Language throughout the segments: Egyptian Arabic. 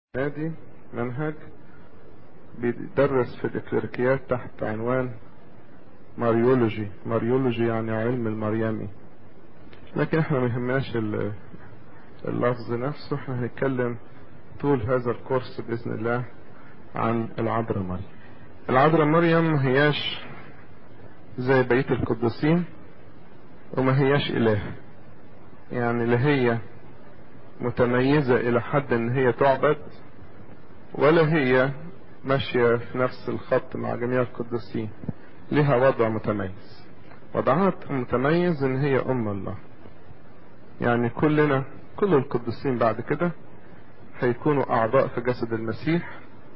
نادي منهج بيدرس في الإكليريكيات تحت عنوان ماريولوجي ماريولوجي يعني علم المريمي لكن احنا ما يهمناش ال- اللفظ نفسه احنا هنتكلم طول هذا الكورس بإذن الله عن العذراء مريم العذراء مريم ما هياش زي بقية القديسين وما هياش إله يعني لا هي متميزة إلى حد إن هي تعبد ولا هي ماشية في نفس الخط مع جميع القديسين لها وضع متميز وضعها متميز إن هي أم الله يعني كلنا كل القديسين بعد كده هيكونوا أعضاء في جسد المسيح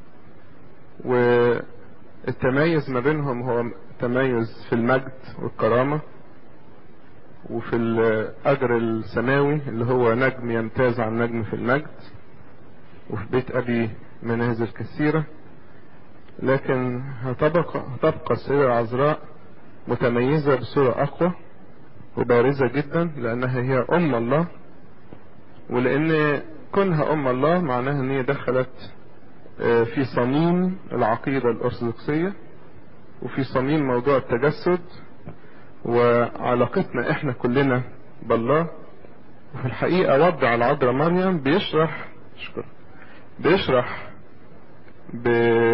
والتميز ما بينهم هو تميز في المجد والكرامة وفي الأجر السماوي اللي هو نجم يمتاز عن نجم في المجد وفي بيت أبي منازل كثيرة لكن هتبقى, هتبقى السيدة العذراء متميزة بصورة أقوى وبارزة جدا لأنها هي أم الله ولأن كونها أم الله معناها أن هي دخلت في صميم العقيدة الأرثوذكسية وفي صميم موضوع التجسد وعلاقتنا احنا كلنا بالله وفي الحقيقة وضع العذراء مريم بيشرح شكرا بيشرح ب...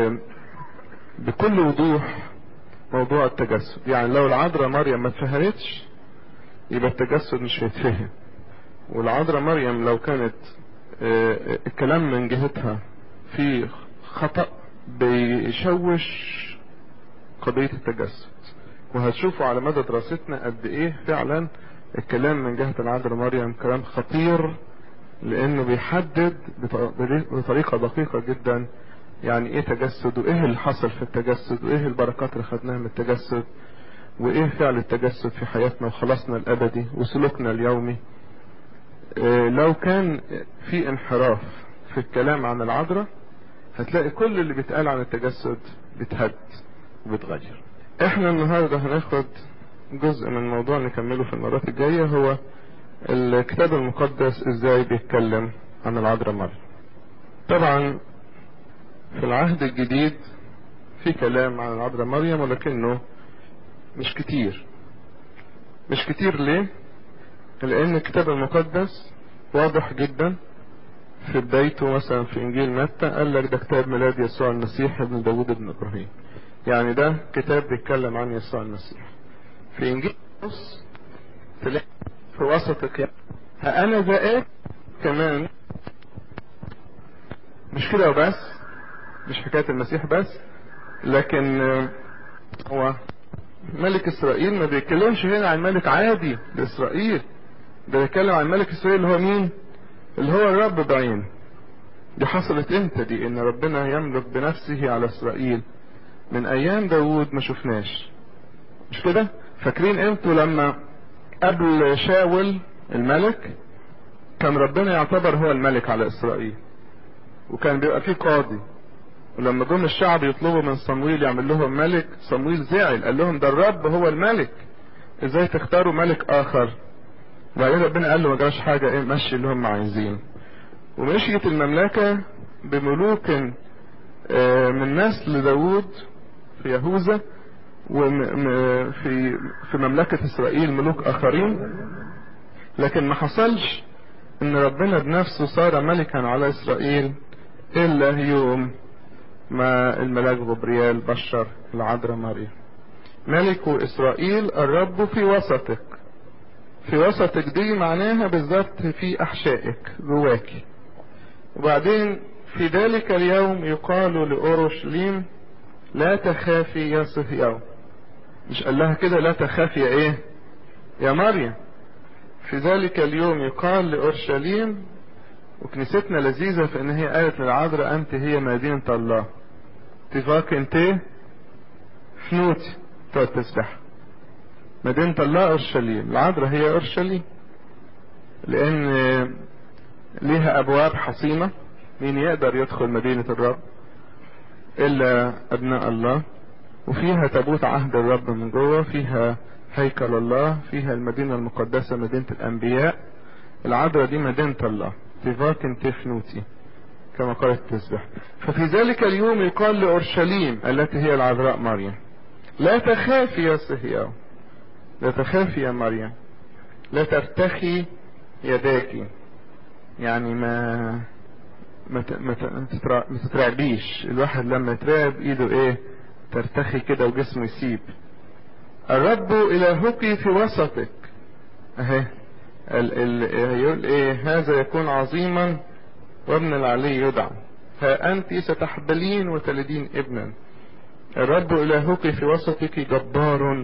بكل وضوح موضوع التجسد يعني لو العذراء مريم ما اتفهمتش يبقى التجسد مش هيتفهم والعذراء مريم لو كانت الكلام من جهتها في خطأ بيشوش قضية التجسد وهتشوفوا على مدى دراستنا قد ايه فعلا الكلام من جهة العذراء مريم كلام خطير لانه بيحدد بطريقة دقيقة جدا يعني ايه تجسد وايه اللي حصل في التجسد وايه البركات اللي خدناها من التجسد وايه فعل التجسد في حياتنا وخلاصنا الابدي وسلوكنا اليومي إيه لو كان في انحراف في الكلام عن العذراء هتلاقي كل اللي بيتقال عن التجسد بيتهد وبيتغير احنا النهاردة هناخد جزء من موضوع نكمله في المرات الجاية هو الكتاب المقدس ازاي بيتكلم عن العذراء مريم طبعا في العهد الجديد في كلام عن العذراء مريم ولكنه مش كتير مش كتير ليه لان الكتاب المقدس واضح جدا في بدايته مثلا في انجيل متى قال لك ده كتاب ميلاد يسوع المسيح ابن داوود ابن ابراهيم يعني ده كتاب بيتكلم عن يسوع المسيح في انجيل بص تلاقي في وسط الكتاب ها انا ذا كمان مش كده وبس مش حكاية المسيح بس لكن هو ملك اسرائيل ما بيتكلمش هنا عن ملك عادي لاسرائيل ده بيتكلم عن ملك اسرائيل اللي هو مين اللي هو الرب بعين دي حصلت امتى دي ان ربنا يملك بنفسه على اسرائيل من ايام داوود ما شفناش مش كده فاكرين انتوا لما قبل شاول الملك كان ربنا يعتبر هو الملك على اسرائيل وكان بيبقى فيه قاضي ولما جم الشعب يطلبوا من صمويل يعمل لهم ملك صمويل زعل قال لهم ده الرب هو الملك ازاي تختاروا ملك اخر وبعدين ربنا قال له ما جراش حاجه ايه مشي اللي هم عايزينه ومشيت المملكه بملوك من نسل داوود في يهوذا وفي في مملكة إسرائيل ملوك آخرين لكن ما حصلش إن ربنا بنفسه صار ملكا على إسرائيل إلا يوم ما الملاك غبريال بشر العذراء مريم ملك إسرائيل الرب في وسطك في وسطك دي معناها بالظبط في أحشائك جواكي وبعدين في ذلك اليوم يقال لأورشليم لا تخافي يا صهيون مش قال لها كده لا تخافي يا ايه يا مريم في ذلك اليوم يقال لأورشليم وكنيستنا لذيذة في ان هي قالت للعذراء انت هي مدينة الله تفاك انت فنوتي تقعد تسبح مدينة الله أورشليم العذراء هي أورشليم لأن ليها أبواب حصينة مين يقدر يدخل مدينة الرب إلا أبناء الله وفيها تابوت عهد الرب من جوه فيها هيكل الله فيها المدينة المقدسة مدينة الأنبياء العذراء دي مدينة الله تيفاكن تفنوتي كما قال التسبح ففي ذلك اليوم يقال لأورشليم التي هي العذراء مريم لا تخافي يا صهيون لا تخافي يا مريم لا ترتخي يداك يعني ما ما ما تترعبيش الواحد لما يترعب ايده ايه ترتخي كده وجسمه يسيب الرب الهك في وسطك اهي ال ال يقول ايه هذا يكون عظيما وابن العلي يدعى ها انت ستحبلين وتلدين ابنا الرب الهك في وسطك جبار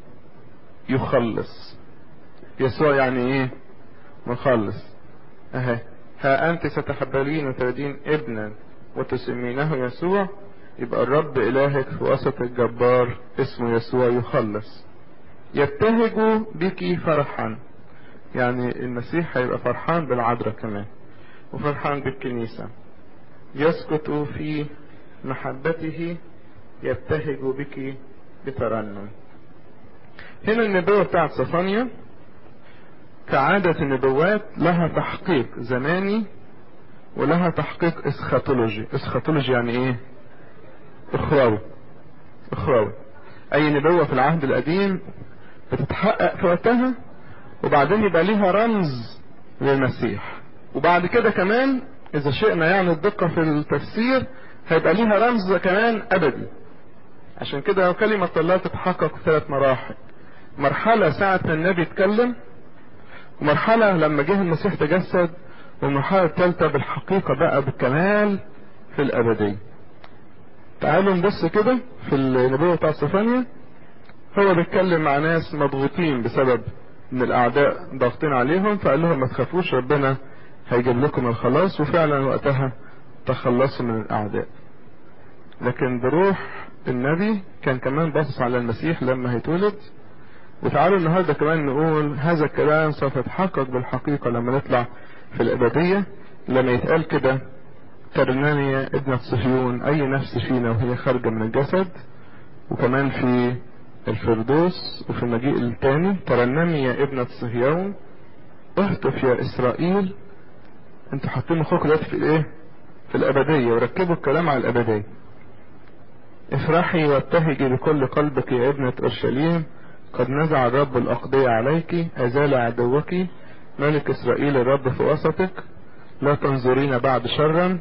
يخلص يسوع يعني ايه مخلص اهي ها انت ستحبلين وتلدين ابنا وتسمينه يسوع يبقى الرب الهك في وسط الجبار اسمه يسوع يخلص يبتهج بك فرحا يعني المسيح هيبقى فرحان بالعذراء كمان وفرحان بالكنيسة يسكت في محبته يبتهج بك بترنم هنا النبوة بتاعت صفانيا كعادة النبوات لها تحقيق زماني ولها تحقيق اسخاتولوجي اسخاتولوجي يعني ايه اخروي اخروي اي نبوة في العهد القديم بتتحقق في وقتها وبعدين يبقى ليها رمز للمسيح وبعد كده كمان اذا شئنا يعني الدقة في التفسير هيبقى ليها رمز كمان ابدي عشان كده كلمة الله تتحقق في ثلاث مراحل مرحلة ساعة ما النبي اتكلم ومرحلة لما جه المسيح تجسد والمرحلة الثالثة بالحقيقة بقى بالكمال في الأبدية تعالوا نبص كده في النبوة بتاع صفانيا هو بيتكلم مع ناس مضغوطين بسبب ان الاعداء ضاغطين عليهم فقال لهم ما تخافوش ربنا هيجيب لكم الخلاص وفعلا وقتها تخلصوا من الاعداء لكن بروح النبي كان كمان باصص على المسيح لما هيتولد وتعالوا النهارده كمان نقول هذا الكلام سوف يتحقق بالحقيقه لما نطلع في الابديه لما يتقال كده ترنانيا ابنة صهيون اي نفس فينا وهي خارجه من الجسد وكمان في الفردوس وفي المجيء الثاني ترنمي يا ابنة صهيون اهتف يا اسرائيل انتوا حاطين مخكم دلوقتي في الايه في الابديه وركبوا الكلام على الابديه افرحي وابتهجي بكل قلبك يا ابنة اورشليم قد نزع الرب الاقضية عليك ازال عدوك ملك اسرائيل الرب في وسطك لا تنظرين بعد شرا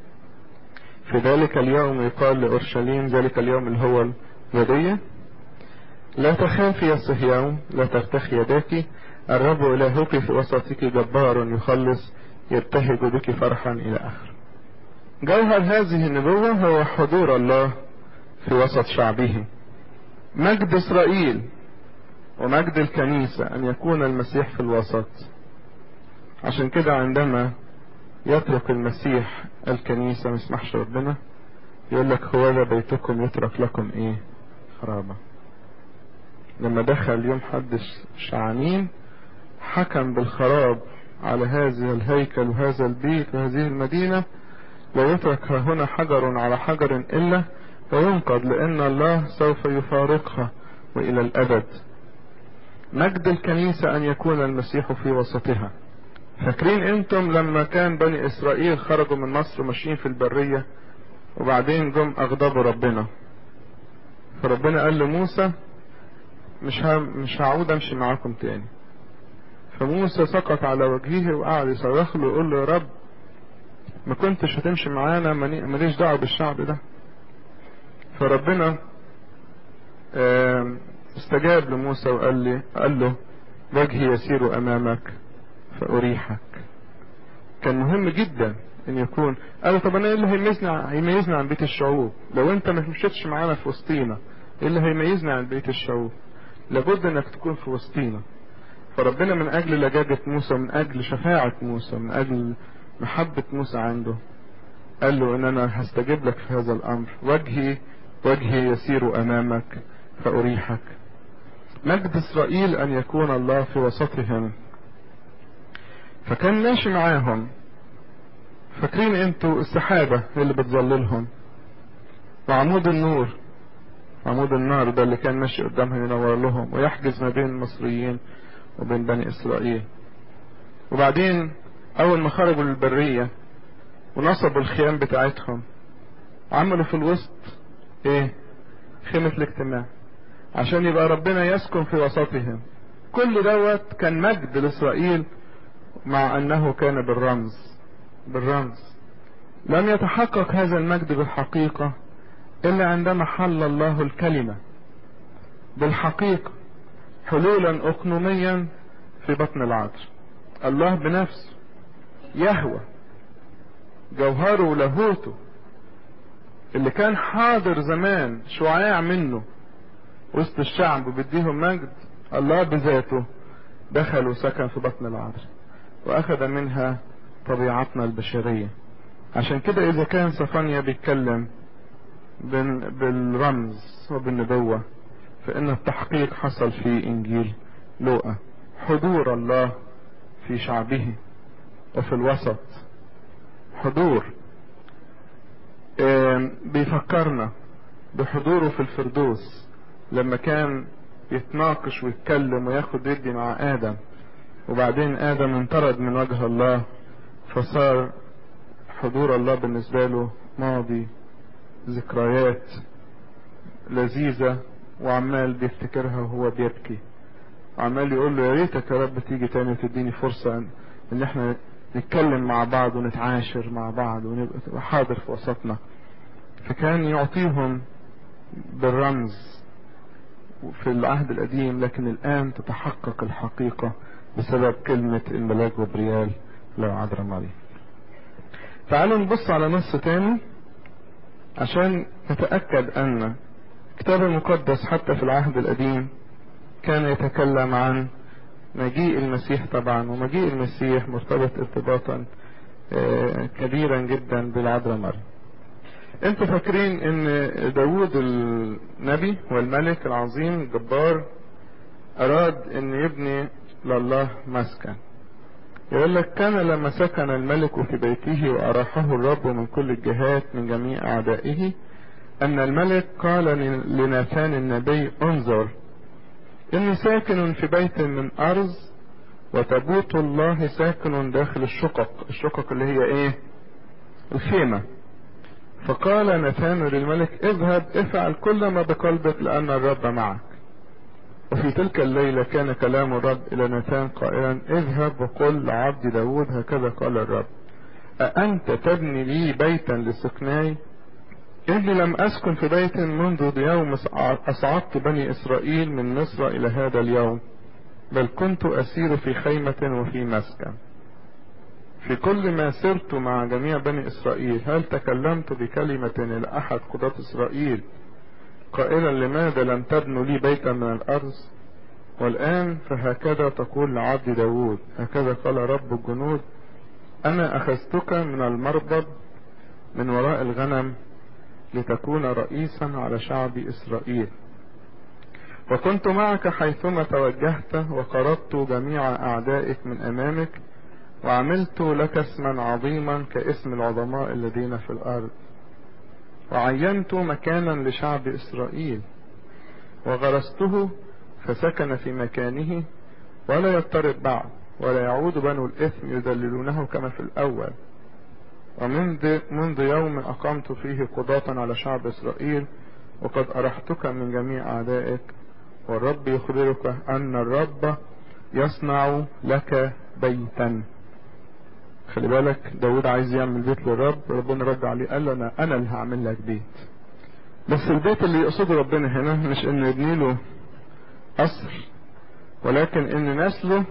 في ذلك اليوم يقال لأورشليم ذلك اليوم اللي هو الودية لا تخافي يا صهيون لا ترتخي يداك الرب إلهك في وسطك جبار يخلص يبتهج بك فرحا إلى آخر جوهر هذه النبوة هو حضور الله في وسط شعبه مجد إسرائيل ومجد الكنيسة أن يكون المسيح في الوسط عشان كده عندما يترك المسيح الكنيسة ما يسمحش ربنا يقول لك هو ذا بيتكم يترك لكم ايه خرابة لما دخل يوم حد شعانين حكم بالخراب على هذا الهيكل وهذا البيت وهذه المدينة لا يترك هنا حجر على حجر إلا وينقض لأن الله سوف يفارقها وإلى الأبد مجد الكنيسة أن يكون المسيح في وسطها فاكرين انتم لما كان بني اسرائيل خرجوا من مصر ماشيين في البرية وبعدين جم اغضبوا ربنا فربنا قال لموسى مش ها مش هعود امشي معاكم تاني فموسى سقط على وجهه وقعد يصرخ له ويقول له يا رب ما كنتش هتمشي معانا ماليش دعوه بالشعب ده فربنا استجاب لموسى وقال لي قال له وجهي يسير امامك فأريحك كان مهم جدا ان يكون قال طب انا ايه اللي هيميزني هيميزني عن بيت الشعوب لو انت ما مشيتش معانا في وسطينا ايه اللي هيميزني عن بيت الشعوب لابد انك تكون في وسطينا فربنا من اجل لجاجة موسى من اجل شفاعة موسى من اجل محبة موسى عنده قال له ان انا هستجيب لك في هذا الامر وجهي وجهي يسير امامك فاريحك مجد اسرائيل ان يكون الله في وسطهم فكان ماشي معاهم فاكرين انتوا السحابة اللي بتظللهم وعمود النور عمود النار ده اللي كان ماشي قدامهم ينور لهم ويحجز ما بين المصريين وبين بني اسرائيل وبعدين اول ما خرجوا للبرية ونصبوا الخيام بتاعتهم عملوا في الوسط ايه خيمة الاجتماع عشان يبقى ربنا يسكن في وسطهم كل دوت كان مجد لإسرائيل مع أنه كان بالرمز بالرمز لم يتحقق هذا المجد بالحقيقة إلا عندما حل الله الكلمة بالحقيقة حلولا أقنوميا في بطن العذر الله بنفسه يهوى جوهره ولاهوته اللي كان حاضر زمان شعاع منه وسط الشعب وبيديهم مجد الله بذاته دخل وسكن في بطن العذر واخذ منها طبيعتنا البشرية عشان كده اذا كان صفانيا بيتكلم بالرمز وبالنبوة فان التحقيق حصل في انجيل لوقا حضور الله في شعبه وفي الوسط حضور بيفكرنا بحضوره في الفردوس لما كان يتناقش ويتكلم وياخد يدي مع آدم وبعدين آدم انطرد من وجه الله فصار حضور الله بالنسبة له ماضي ذكريات لذيذة وعمال بيفتكرها وهو بيبكي عمال يقول له يا ريتك يا رب تيجي تاني وتديني فرصة ان احنا نتكلم مع بعض ونتعاشر مع بعض ونبقى حاضر في وسطنا فكان يعطيهم بالرمز في العهد القديم لكن الآن تتحقق الحقيقة بسبب كلمة الملاك جبريال لو عذر مريم تعالوا نبص على نص تاني عشان نتأكد أن الكتاب المقدس حتى في العهد القديم كان يتكلم عن مجيء المسيح طبعا ومجيء المسيح مرتبط ارتباطا كبيرا جدا بالعذراء مريم انتوا فاكرين ان داود النبي والملك العظيم الجبار اراد ان يبني لله مسكن يقول لك كان لما سكن الملك في بيته وأراحه الرب من كل الجهات من جميع أعدائه أن الملك قال لناثان النبي انظر إني ساكن في بيت من أرز وتابوت الله ساكن داخل الشقق الشقق اللي هي إيه الخيمة فقال ناثان للملك اذهب افعل كل ما بقلبك لأن الرب معك وفي تلك الليلة كان كلام الرب إلى ناثان قائلا اذهب وقل لعبد داود هكذا قال الرب أأنت تبني لي بيتا لسكناي إني لم أسكن في بيت منذ يوم أصعدت بني إسرائيل من مصر إلى هذا اليوم بل كنت أسير في خيمة وفي مسكن في كل ما سرت مع جميع بني إسرائيل هل تكلمت بكلمة إلى أحد قضاة إسرائيل قائلا لماذا لم تبنوا لي بيتا من الأرض والآن فهكذا تقول لعبد داود هكذا قال رب الجنود أنا أخذتك من المربض من وراء الغنم لتكون رئيسا على شعب إسرائيل وكنت معك حيثما توجهت وقرضت جميع أعدائك من أمامك وعملت لك اسما عظيما كاسم العظماء الذين في الأرض وعينت مكانا لشعب إسرائيل وغرسته فسكن في مكانه ولا يضطرب بعد ولا يعود بنو الإثم يذللونه كما في الأول ومنذ منذ يوم أقمت فيه قضاة على شعب إسرائيل وقد أرحتك من جميع أعدائك والرب يخبرك أن الرب يصنع لك بيتا خلي بالك داود عايز يعمل بيت للرب ربنا رد عليه قال له انا انا اللي هعمل لك بيت بس البيت اللي يقصده ربنا هنا مش انه يبني له قصر ولكن ان نسله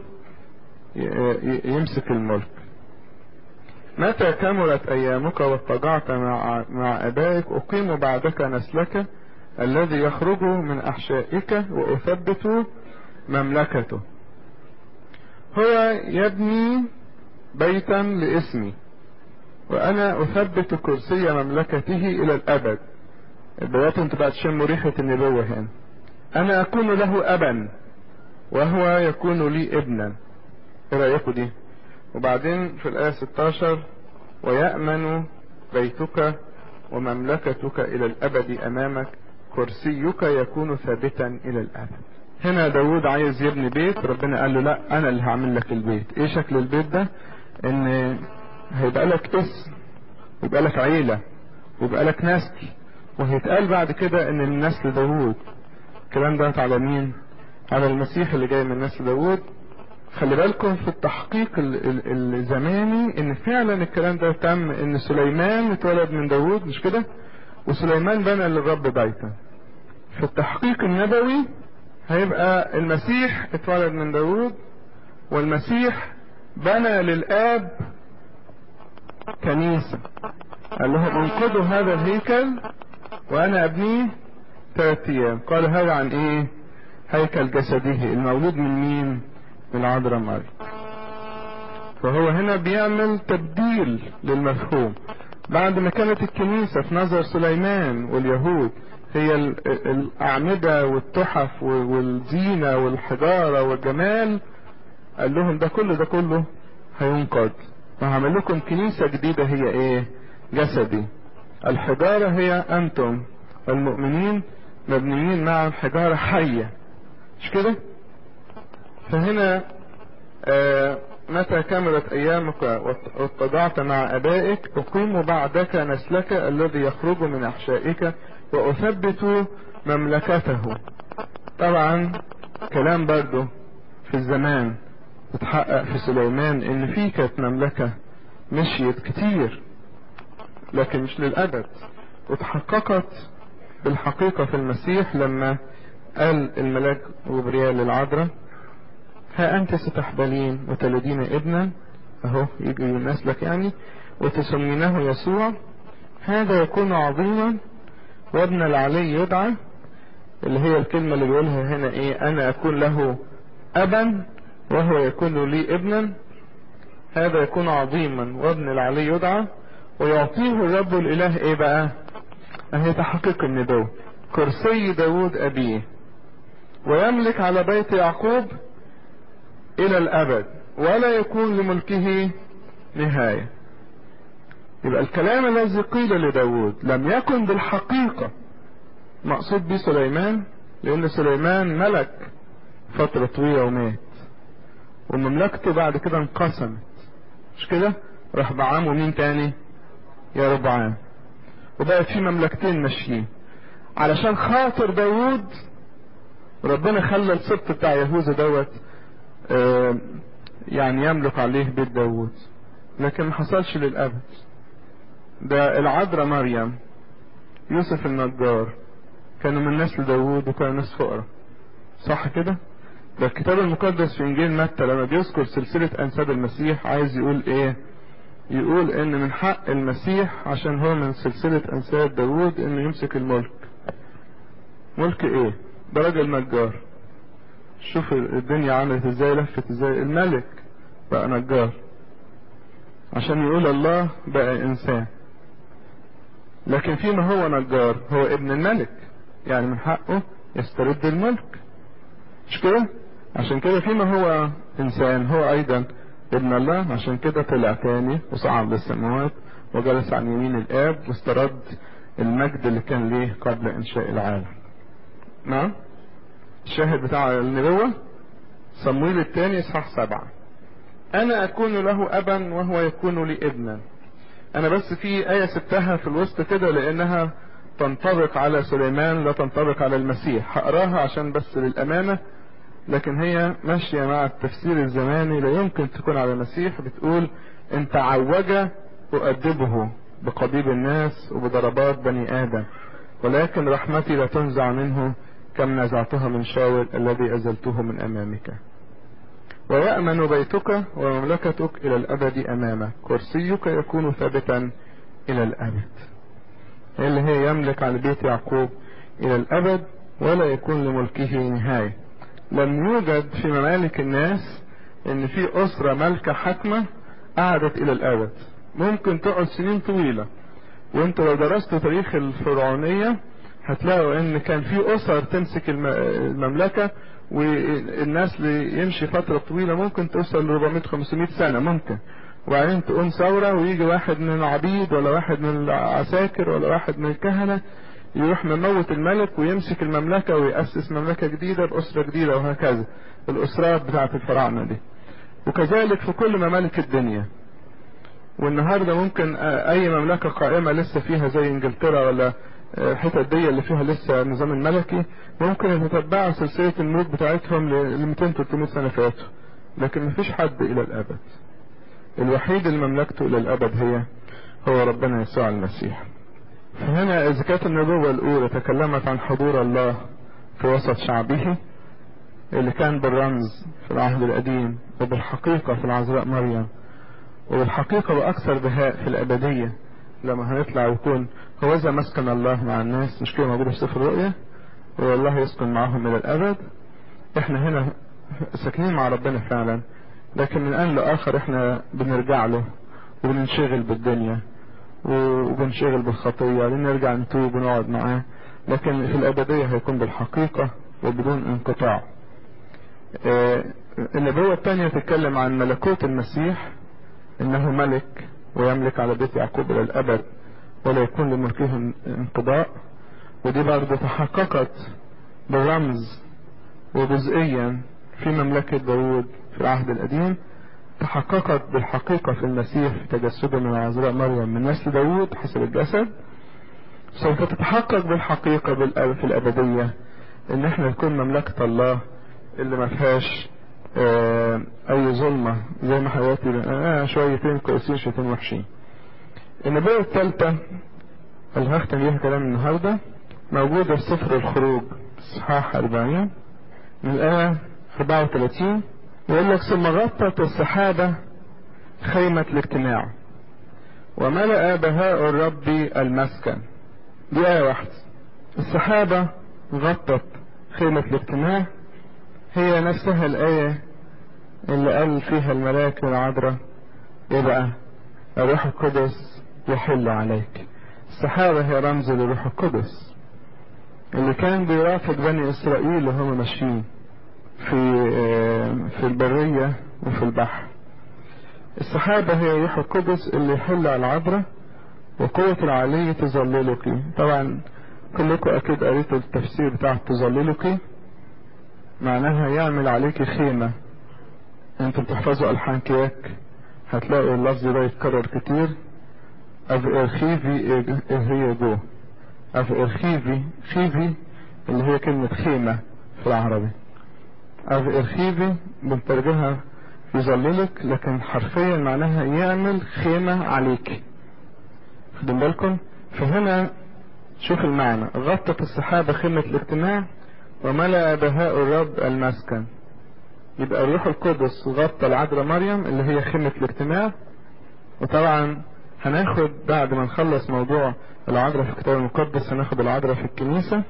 يمسك الملك متى كملت ايامك واضطجعت مع مع ابائك اقيم بعدك نسلك الذي يخرج من احشائك واثبت مملكته هو يبني بيتا لاسمي وانا اثبت كرسي مملكته الى الابد دلوقتي انتوا بقى تشموا ريحة النبوة هنا انا اكون له ابا وهو يكون لي ابنا ايه رأيكم دي وبعدين في الاية 16 ويأمن بيتك ومملكتك الى الابد امامك كرسيك يكون ثابتا الى الابد هنا داود عايز يبني بيت ربنا قال له لا انا اللي هعمل لك البيت ايه شكل البيت ده ان هيبقى لك اسم ويبقى لك عيلة ويبقى لك نسل وهيتقال بعد كده ان من نسل داوود الكلام ده على مين على المسيح اللي جاي من نسل داوود خلي بالكم في التحقيق الزماني ان فعلا الكلام ده تم ان سليمان اتولد من داوود مش كده وسليمان بنى للرب بيتا في التحقيق النبوي هيبقى المسيح اتولد من داوود والمسيح بنى للآب كنيسة قال لهم انقذوا هذا الهيكل وانا ابنيه ثلاث ايام قال هذا عن ايه هيكل جسده المولود من مين من العذراء مريم فهو هنا بيعمل تبديل للمفهوم بعد ما كانت الكنيسة في نظر سليمان واليهود هي الأعمدة والتحف والزينة والحجارة والجمال قال لهم ده كله ده كله هينقض وهعمل لكم كنيسة جديدة هي ايه جسدي الحجارة هي انتم المؤمنين مبنيين مع حجارة حية مش كده فهنا آه متى كملت ايامك واتضعت مع ابائك اقيم بعدك نسلك الذي يخرج من احشائك واثبت مملكته طبعا كلام برضه في الزمان اتحقق في سليمان ان في كانت مملكة مشيت كتير لكن مش للأبد وتحققت بالحقيقة في المسيح لما قال الملاك جبريال للعذراء ها أنت ستحبلين وتلدين ابنا أهو يجي نسلك يعني وتسمينه يسوع هذا يكون عظيما وابن العلي يدعى اللي هي الكلمة اللي بيقولها هنا ايه انا اكون له ابا وهو يكون لي ابنا هذا يكون عظيما وابن العلي يدعى ويعطيه الرب الاله ايه بقى اهي تحقيق النبوة كرسي داود ابيه ويملك على بيت يعقوب الى الابد ولا يكون لملكه نهاية يبقى الكلام الذي قيل لداود لم يكن بالحقيقة مقصود به سليمان لان سليمان ملك فترة طويلة ومات ومملكته بعد كده انقسمت مش كده راح بعام ومين تاني يا ربعام وبقت في مملكتين ماشيين علشان خاطر داوود ربنا خلى السبط بتاع يهوذا دوت آه يعني يملك عليه بيت داوود لكن ما حصلش للابد ده العذراء مريم يوسف النجار كانوا من نسل داوود وكانوا ناس فقراء صح كده ده الكتاب المقدس في انجيل متى لما بيذكر سلسلة انساب المسيح عايز يقول ايه يقول ان من حق المسيح عشان هو من سلسلة انساب داوود انه يمسك الملك ملك ايه ده راجل نجار شوف الدنيا عملت ازاي لفت ازاي الملك بقى نجار عشان يقول الله بقى انسان لكن فيما هو نجار هو ابن الملك يعني من حقه يسترد الملك مش كده عشان كده فيما هو انسان هو ايضا ابن الله عشان كده طلع تاني وصعد للسماوات وجلس عن يمين الاب واسترد المجد اللي كان ليه قبل انشاء العالم نعم الشاهد بتاع النبوة صمويل الثاني اصحاح سبعة انا اكون له ابا وهو يكون لي ابنا انا بس في ايه سبتها في الوسط كده لانها تنطبق على سليمان لا تنطبق على المسيح هقراها عشان بس للامانة لكن هي ماشية مع التفسير الزماني لا يمكن تكون على المسيح بتقول ان تعوج أؤدبه بقضيب الناس وبضربات بني آدم ولكن رحمتي لا تنزع منه كم نزعتها من شاول الذي أزلته من أمامك ويأمن بيتك ومملكتك إلى الأبد أمامك كرسيك يكون ثابتا إلى الأبد اللي هي يملك على بيت يعقوب إلى الأبد ولا يكون لملكه نهاية لم يوجد في ممالك الناس ان في اسرة مالكة حاكمة قعدت الى الابد ممكن تقعد سنين طويلة وانت لو درست تاريخ الفرعونية هتلاقوا ان كان في اسر تمسك المملكة والناس اللي يمشي فترة طويلة ممكن توصل ل 400 500 سنة ممكن وبعدين تقوم ثورة ويجي واحد من العبيد ولا واحد من العساكر ولا واحد من الكهنة يروح مموت الملك ويمسك المملكة ويأسس مملكة جديدة بأسرة جديدة وهكذا الأسرات بتاعة الفراعنة دي وكذلك في كل ممالك الدنيا والنهاردة ممكن اي مملكة قائمة لسه فيها زي انجلترا ولا الحتت دي اللي فيها لسه النظام الملكي ممكن يتتبعوا سلسلة الملوك بتاعتهم ل 200 300 سنة فاتوا لكن مفيش حد الى الابد الوحيد اللي مملكته الى الابد هي هو ربنا يسوع المسيح فهنا اذا كانت النبوة الاولى تكلمت عن حضور الله في وسط شعبه اللي كان بالرمز في العهد القديم وبالحقيقة في العذراء مريم وبالحقيقة بأكثر بهاء في الأبدية لما هنطلع ويكون هو إذا مسكن الله مع الناس مش كده موجودة في سفر الرؤيا والله يسكن معهم إلى الأبد إحنا هنا ساكنين مع ربنا فعلا لكن من آن لآخر إحنا بنرجع له وبننشغل بالدنيا وبنشغل بالخطية لنرجع نتوب ونقعد معاه لكن في الأبدية هيكون بالحقيقة وبدون انقطاع النبوة الثانية تتكلم عن ملكوت المسيح انه ملك ويملك على بيت يعقوب الى الابد ولا يكون لملكه انقضاء ودي برضه تحققت بالرمز وجزئيا في مملكة داود في العهد القديم تحققت بالحقيقة في المسيح في تجسده من العذراء مريم من نسل داود حسب الجسد سوف تتحقق بالحقيقة في الأبدية إن احنا نكون مملكة الله اللي ما فيهاش اه اي ظلمة زي ما حياتي آه شويتين كويسين شويتين وحشين النبوة الثالثة اللي هختم بيها كلام النهاردة موجودة في سفر الخروج اصحاح 40 من الآية 34 يقول لك ثم غطت السحابة خيمة الاجتماع وملأ بهاء الرب المسكن دي آية واحدة السحابة غطت خيمة الاجتماع هي نفسها الآية اللي قال فيها الملاك والعذراء ايه بقى الروح القدس يحل عليك السحابة هي رمز للروح القدس اللي كان بيرافق بني اسرائيل وهم ماشيين في في البرية وفي البحر السحابة هي الروح القدس اللي يحل على العذراء وقوة العلي تظللك طبعا كلكم اكيد قريتوا التفسير بتاع تظللك معناها يعمل عليك خيمة انتوا بتحفظوا الحان كياك هتلاقوا اللفظ ده يتكرر كتير اف ارخيفي هي جو اف ارخيفي خيفي اللي هي كلمة خيمة في العربي اف ارخيفي بنترجمها يظللك لكن حرفيا معناها يعمل خيمة عليك خدوا بالكم فهنا شوف المعنى غطت السحابة خيمة الاجتماع وملأ بهاء الرب المسكن يبقى الروح القدس غطى العذراء مريم اللي هي خيمة الاجتماع وطبعا هناخد بعد ما نخلص موضوع العذراء في الكتاب المقدس هناخد العذراء في الكنيسة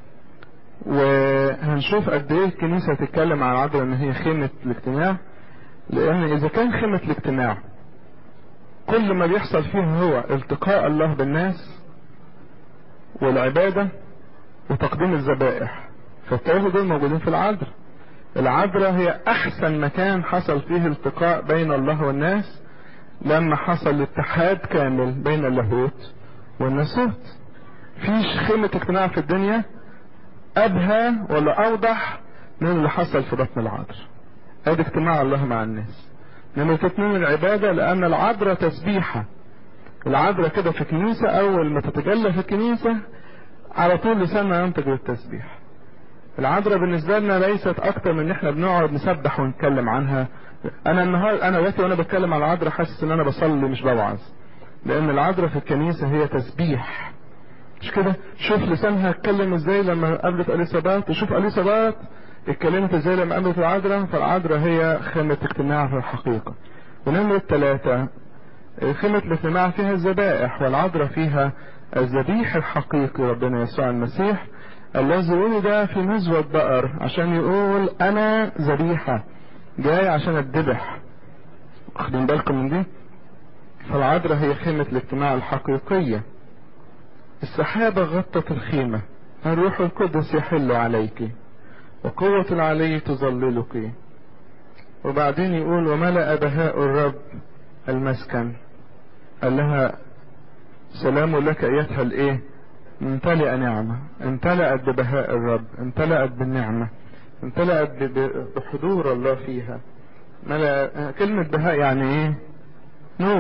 وهنشوف قد ايه الكنيسة تتكلم عن العذراء ان هي خيمة الاجتماع لان اذا كان خيمة الاجتماع كل ما بيحصل فيها هو التقاء الله بالناس والعبادة وتقديم الذبائح فالثلاثة دول موجودين في العذراء العذراء هي احسن مكان حصل فيه التقاء بين الله والناس لما حصل اتحاد كامل بين اللاهوت والناسوت فيش خيمة اجتماع في الدنيا ابهى ولا اوضح من اللي حصل في بطن العذراء ادي اجتماع الله مع الناس نمرة اتنين العبادة لان العذراء تسبيحة العذراء كده في كنيسة اول ما تتجلى في الكنيسة على طول لسانها ينطق بالتسبيح العذراء بالنسبة لنا ليست اكتر من ان احنا بنقعد نسبح ونتكلم عنها انا النهار انا دلوقتي وانا بتكلم على العذراء حاسس ان انا بصلي مش بوعظ لان العذراء في الكنيسة هي تسبيح مش كده شوف لسانها اتكلم ازاي لما قابلت اليسابات وشوف اليسابات اتكلمت ازاي لما قابلت العذراء فالعذراء هي خيمة اجتماع في الحقيقة ونمرة ثلاثة خيمة الاجتماع فيها الذبائح والعذراء فيها الذبيح الحقيقي ربنا يسوع المسيح الذي ولد في نزوة بقر عشان يقول انا ذبيحة جاي عشان اتذبح واخدين بالكم من دي فالعذراء هي خيمة الاجتماع الحقيقية السحابة غطت الخيمة الروح القدس يحل عليك وقوة العلي تظللك وبعدين يقول وملأ بهاء الرب المسكن قال لها سلام لك ايتها الايه امتلأ نعمة امتلأت ببهاء الرب امتلأت بالنعمة امتلأت بحضور الله فيها ملأ كلمة بهاء يعني ايه نور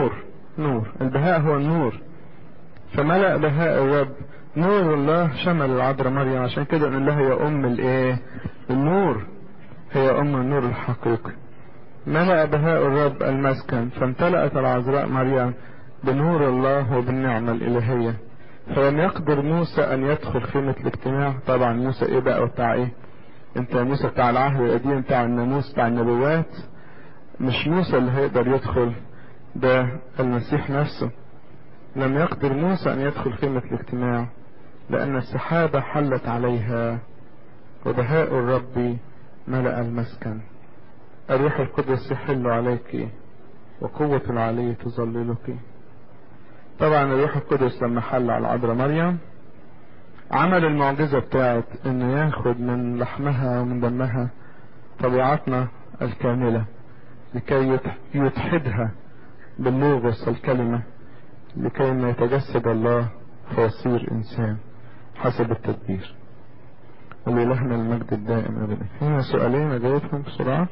نور البهاء هو النور فملأ بهاء الرب نور الله شمل العذراء مريم عشان كده نقول لها هي ام الايه النور هي ام النور الحقيقي ملأ بهاء الرب المسكن فامتلأت العذراء مريم بنور الله وبالنعمة الإلهية فلم يقدر موسى أن يدخل خيمة الاجتماع طبعا موسى إيه بقى وبتاع إيه أنت موسى بتاع العهد القديم بتاع الناموس بتاع النبوات مش موسى اللي هيقدر يدخل ده المسيح نفسه لم يقدر موسى أن يدخل خيمة الاجتماع لأن السحابة حلت عليها وبهاء الرب ملأ المسكن الروح القدس يحل عليك وقوة العلي تظللك طبعا الروح القدس لما حل على العذراء مريم عمل المعجزة بتاعت انه ياخد من لحمها ومن دمها طبيعتنا الكاملة لكي يتحدها باللوغوس الكلمة لكي ما يتجسد الله فيصير انسان حسب التدبير ولإلهنا المجد الدائم ابدا هنا سؤالين اجاوبهم بسرعة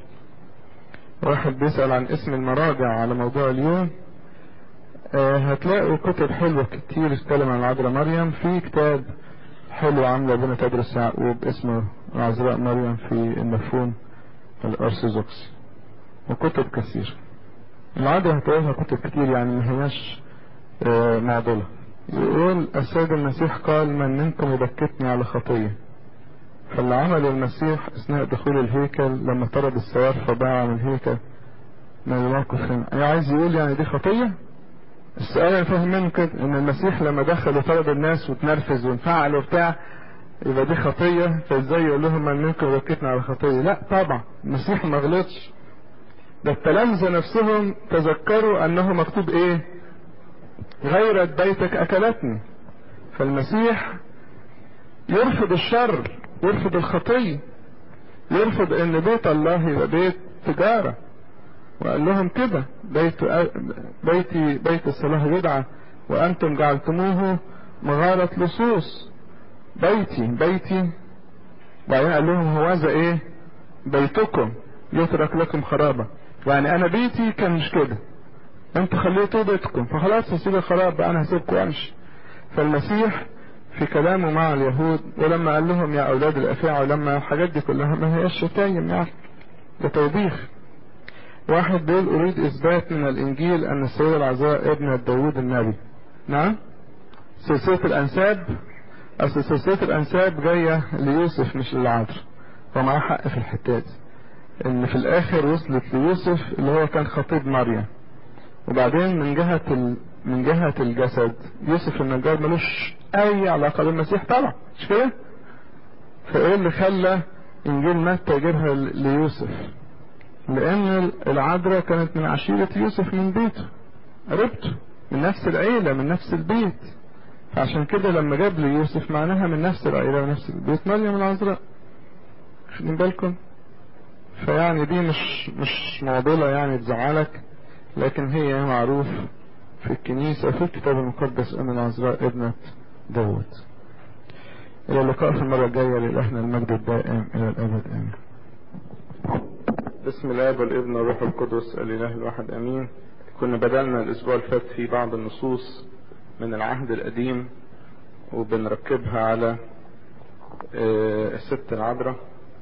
واحد بيسأل عن اسم المراجع على موضوع اليوم آه هتلاقوا كتب حلوة كتير تتكلم عن العذراء مريم في كتاب حلو عامله ابن تدرس يعقوب اسمه العذراء مريم في المفهوم الارثوذكسي وكتب كثير العادة هتلاقيها كتب كتير يعني ما هياش آه معضلة يقول السيد المسيح قال من منكم يبكتني على خطية فاللي عمله المسيح اثناء دخول الهيكل لما طرد السوار فباع من الهيكل من الموقف هنا يعني عايز يقول يعني دي خطية السؤال اللي فاهم منه كده ان المسيح لما دخل وطرد الناس وتنرفز وانفعل وبتاع يبقى دي خطية فازاي يقول لهم من منكم يبكتنا على خطية لا طبعا المسيح ما غلطش ده التلامذة نفسهم تذكروا انه مكتوب ايه غيرة بيتك اكلتني فالمسيح يرفض الشر يرفض الخطية يرفض ان بيت الله يبقى بيت تجارة وقال لهم كده بيت بيتي بيت الصلاة بدعة وانتم جعلتموه مغارة لصوص بيتي بيتي وبعدين قال لهم هوذا ايه بيتكم يترك لكم خرابة يعني انا بيتي كان مش كده انتوا خليتوه بيتكم فخلاص هسيب الخراب بقى انا هسيبكم وامشي فالمسيح في كلامه مع اليهود ولما قال لهم يا اولاد الافاعي ولما الحاجات دي كلها ما هياش شتايم يعني ده توبيخ واحد بيقول اريد اثبات من الانجيل ان السيدة العذراء ابنة داوود النبي نعم سلسلة الانساب اصل سلسلة الانساب جاية ليوسف مش للعذراء ومعاه حق في الحتات ان في الاخر وصلت ليوسف اللي هو كان خطيب مريم وبعدين من جهة ال... من جهة الجسد يوسف النجار ملوش اي علاقة بالمسيح طبعا مش كده فايه اللي خلى انجيل متى يجيبها ليوسف لان العذراء كانت من عشيرة يوسف من بيته قريبته من نفس العيلة من نفس البيت فعشان كده لما جاب لي يوسف معناها من نفس العيلة ونفس البيت مريم العذراء خدين بالكم فيعني دي مش مش معضلة يعني تزعلك لكن هي معروف في الكنيسة في الكتاب المقدس أن العذراء ابنة داود إلى اللقاء في المرة الجاية لإلهنا المجد الدائم إلى الأبد آمين بسم الله والابن والروح القدس الإله الواحد آمين كنا بدأنا الأسبوع اللي فات في بعض النصوص من العهد القديم وبنركبها على الست العذراء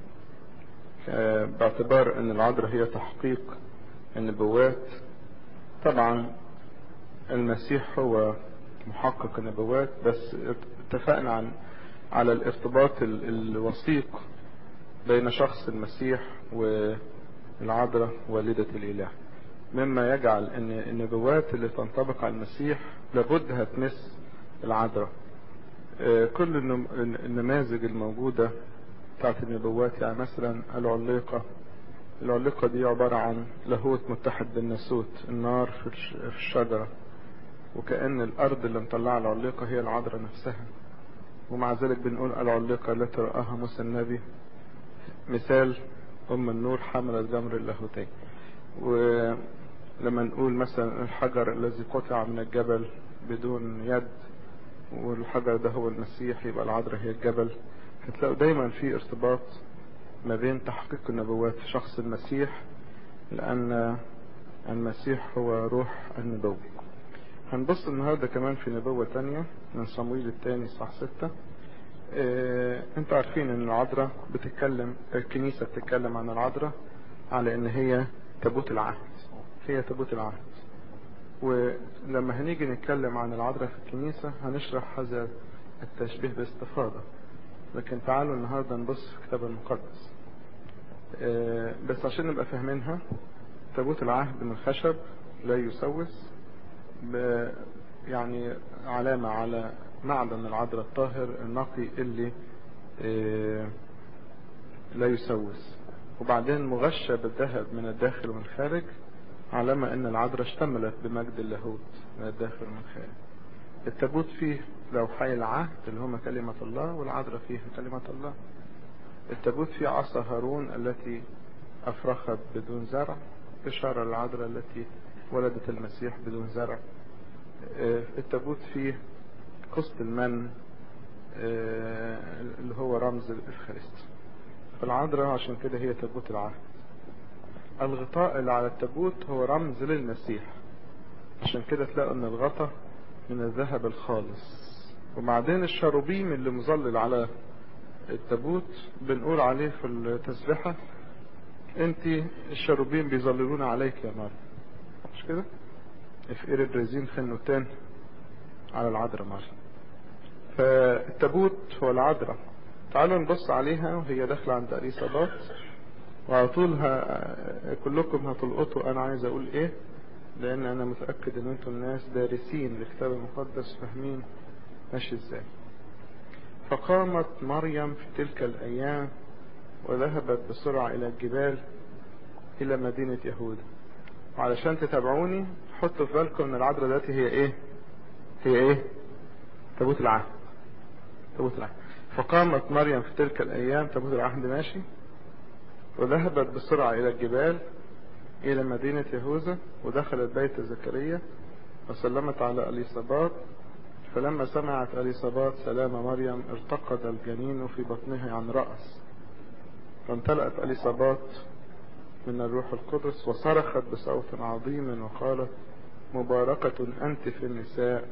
باعتبار ان العذراء هي تحقيق النبوات طبعا المسيح هو محقق النبوات بس اتفقنا عن على الارتباط الوثيق بين شخص المسيح والعذراء والدة الاله مما يجعل ان النبوات اللي تنطبق على المسيح لابد هتمس العذراء كل النماذج الموجودة بتاعت النبوات يعني مثلا العليقة العليقة دي عبارة عن لاهوت متحد بالناسوت النار في الشجرة وكأن الأرض اللي مطلعة العليقة هي العذراء نفسها ومع ذلك بنقول العليقة التي رآها موسى النبي مثال أم النور حمل جمر اللاهوتين ولما نقول مثلا الحجر الذي قطع من الجبل بدون يد والحجر ده هو المسيح يبقى العذراء هي الجبل هتلاقوا دايما في ارتباط ما بين تحقيق النبوات في شخص المسيح لأن المسيح هو روح النبوة هنبص النهاردة كمان في نبوة تانية من صمويل الثاني صح ستة اه انتوا عارفين ان العذراء بتتكلم الكنيسة بتتكلم عن العذراء على ان هي تابوت العهد هي تابوت العهد ولما هنيجي نتكلم عن العذراء في الكنيسة هنشرح هذا التشبيه باستفاضة لكن تعالوا النهاردة نبص في الكتاب المقدس اه بس عشان نبقى فاهمينها تابوت العهد من خشب لا يسوس يعني علامة على معدن العذراء الطاهر النقي اللي اه لا يسوس وبعدين مغشى بالذهب من الداخل ومن الخارج علامة ان العذراء اشتملت بمجد اللاهوت من الداخل ومن الخارج التابوت فيه لوحي العهد اللي هما كلمة الله والعذراء فيها كلمة الله التابوت فيه عصا هارون التي افرخت بدون زرع اشارة للعذراء التي ولدت المسيح بدون زرع التابوت فيه قسط المن اللي هو رمز الافخارستي فالعذراء عشان كده هي تابوت العهد الغطاء اللي على التابوت هو رمز للمسيح عشان كده تلاقوا ان الغطاء من الذهب الخالص وبعدين الشروبيم اللي مظلل على التابوت بنقول عليه في التسبحة انت الشروبيم بيظللون عليك يا مريم مش كده في قرب رزين خنوتان على العذراء مريم فالتابوت هو العذراء تعالوا نبص عليها وهي داخلة عند أليصابات وعلى طول ه... كلكم هتلقطوا أنا عايز أقول إيه لأن أنا متأكد إن أنتم الناس دارسين الكتاب المقدس فاهمين ماشي إزاي فقامت مريم في تلك الأيام وذهبت بسرعة إلى الجبال إلى مدينة يهوذا وعلشان تتابعوني حطوا في بالكم ان العذراء دلوقتي هي ايه هي ايه تابوت العهد تابوت العهد فقامت مريم في تلك الايام تابوت العهد ماشي وذهبت بسرعة الى الجبال الى مدينة يهوذا ودخلت بيت زكريا وسلمت على اليصابات فلما سمعت اليصابات سلام مريم ارتقد الجنين في بطنها عن رأس فامتلأت اليصابات من الروح القدس وصرخت بصوت عظيم وقالت مباركة أنت في النساء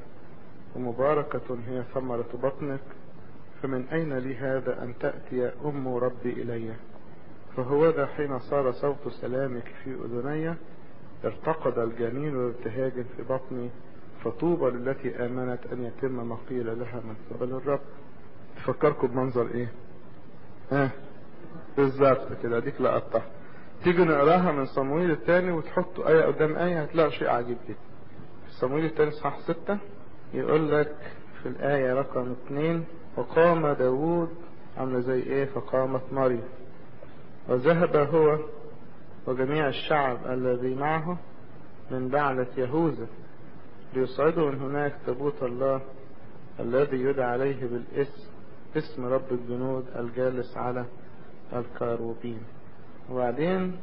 ومباركة هي ثمرة بطنك فمن أين لي هذا أن تأتي أم ربي إلي فهو ذا حين صار صوت سلامك في أذني ارتقد الجنين وابتهاج في بطني فطوبى للتي آمنت أن يتم ما قيل لها من قبل الرب تفكركم بمنظر إيه؟ ها؟ بالظبط كده ديك لقطها تيجي نقراها من صمويل الثاني وتحطوا آية قدام آية هتلاقوا شيء عجيب جدا في صمويل الثاني صح ستة يقول لك في الآية رقم اثنين وقام داوود عاملة زي ايه فقامت مريم وذهب هو وجميع الشعب الذي معه من بعلة يهوذا ليصعدوا من هناك تابوت الله الذي يدعى عليه بالاسم اسم رب الجنود الجالس على الكاروبين وبعدين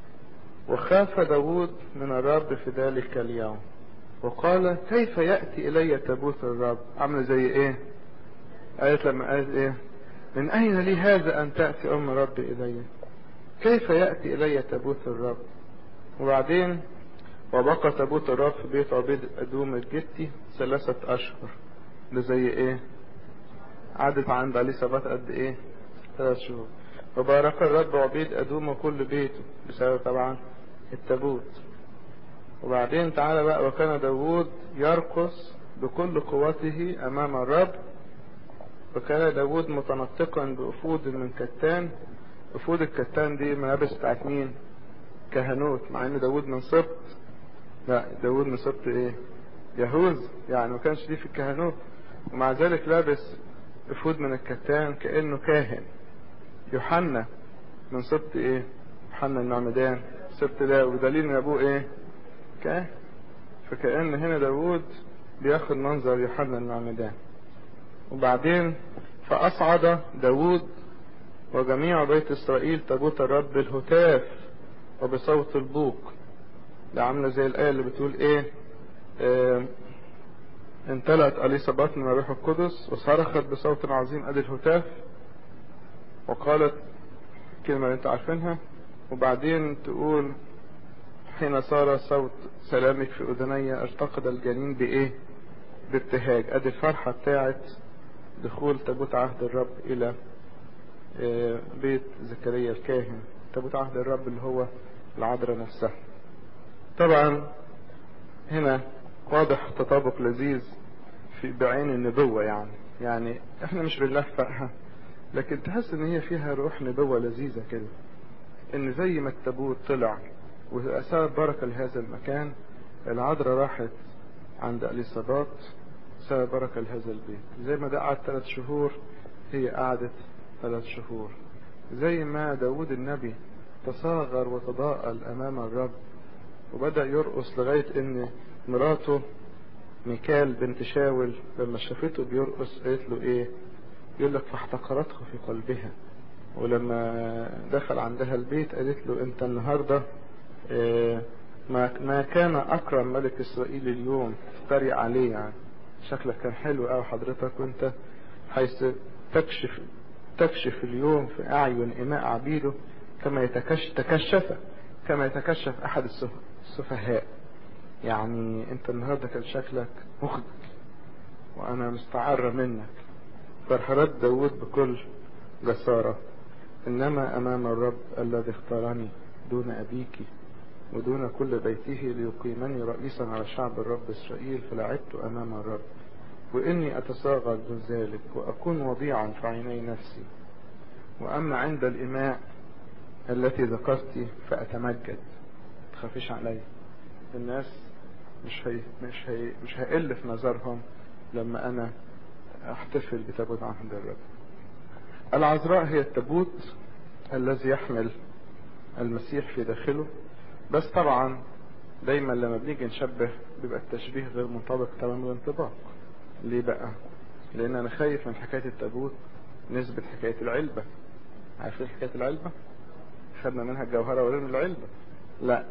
وخاف داود من الرب في ذلك اليوم وقال كيف يأتي إلي تابوت الرب عامله زي ايه قالت لما قالت ايه من أين لي هذا أن تأتي أم ربي إلي كيف يأتي إلي تابوت الرب وبعدين وبقى تابوت الرب في بيت عبيد أدوم الجتي ثلاثة أشهر ده زي ايه عدت عند علي ثبات قد ايه ثلاث شهور وبارك الرب عبيد أدوم وكل بيته بسبب طبعا التابوت وبعدين تعالى بقى وكان داوود يرقص بكل قوته أمام الرب وكان داوود متنطقا بأفود من كتان أفود الكتان دي ملابس بتاعت مين كهنوت مع ان داوود من سبط لا داوود من سبط ايه يهوذ يعني ما كانش دي في الكهنوت ومع ذلك لابس أفود من الكتان كأنه كاهن يوحنا من سبط ايه يوحنا النعمدان سبط لا ودليل ان ابوه ايه كاهن فكأن هنا داوود بياخد منظر يوحنا النعمدان وبعدين فأصعد داوود وجميع بيت إسرائيل تابوت الرب بالهتاف وبصوت البوق ده عاملة زي الآية اللي بتقول إيه آه امتلأت أليصابات من الروح القدس وصرخت بصوت عظيم أدي الهتاف وقالت الكلمة اللي انتوا عارفينها وبعدين تقول حين صار صوت سلامك في أذني ارتقد الجنين بإيه بابتهاج أدي الفرحة بتاعت دخول تابوت عهد الرب إلى بيت زكريا الكاهن تابوت عهد الرب اللي هو العذراء نفسها طبعا هنا واضح تطابق لذيذ في بعين النبوة يعني يعني احنا مش بنلفقها لكن تحس ان هي فيها روح نبوة لذيذة كده ان زي ما التابوت طلع وأسبب بركة لهذا المكان العذراء راحت عند اليصابات سبب بركة لهذا البيت زي ما ده قعد ثلاث شهور هي قعدت ثلاث شهور زي ما داود النبي تصاغر وتضاءل أمام الرب وبدأ يرقص لغاية ان مراته ميكال بنت شاول لما شافته بيرقص قالت له ايه يقول لك فاحتقرته في قلبها ولما دخل عندها البيت قالت له انت النهاردة إيه ما ما كان اكرم ملك اسرائيل اليوم تتريق عليه يعني شكلك كان حلو قوي حضرتك وانت حيث تكشف تكشف اليوم في اعين اماء عبيده كما يتكشف تكشف كما يتكشف احد السفهاء يعني انت النهاردة كان شكلك مخجل وانا مستعرة منك فرحرات داود بكل جسارة انما امام الرب الذي اختارني دون ابيك ودون كل بيته ليقيمني رئيسا على شعب الرب اسرائيل فلعبت امام الرب واني اتصاغر من ذلك واكون وضيعا في عيني نفسي واما عند الاماء التي ذكرت فاتمجد تخافيش علي الناس مش هي مش هي مش هقل في نظرهم لما انا احتفل بتابوت عهد الرب العذراء هي التابوت الذي يحمل المسيح في داخله بس طبعا دايما لما بنيجي نشبه بيبقى التشبيه غير منطبق تمام الانطباق ليه بقى لان انا خايف من حكاية التابوت نسبة حكاية العلبة عارفين حكاية العلبة خدنا منها الجوهرة ورين العلبة لا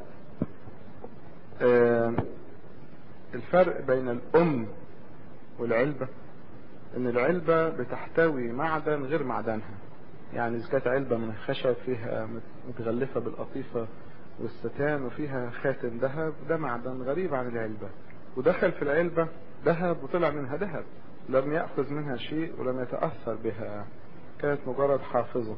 آه الفرق بين الام والعلبة ان العلبة بتحتوي معدن غير معدنها يعني اذا كانت علبة من خشب فيها متغلفة بالقطيفة والستان وفيها خاتم ذهب ده معدن غريب عن العلبة ودخل في العلبة ذهب وطلع منها ذهب لم يأخذ منها شيء ولم يتأثر بها كانت مجرد حافظة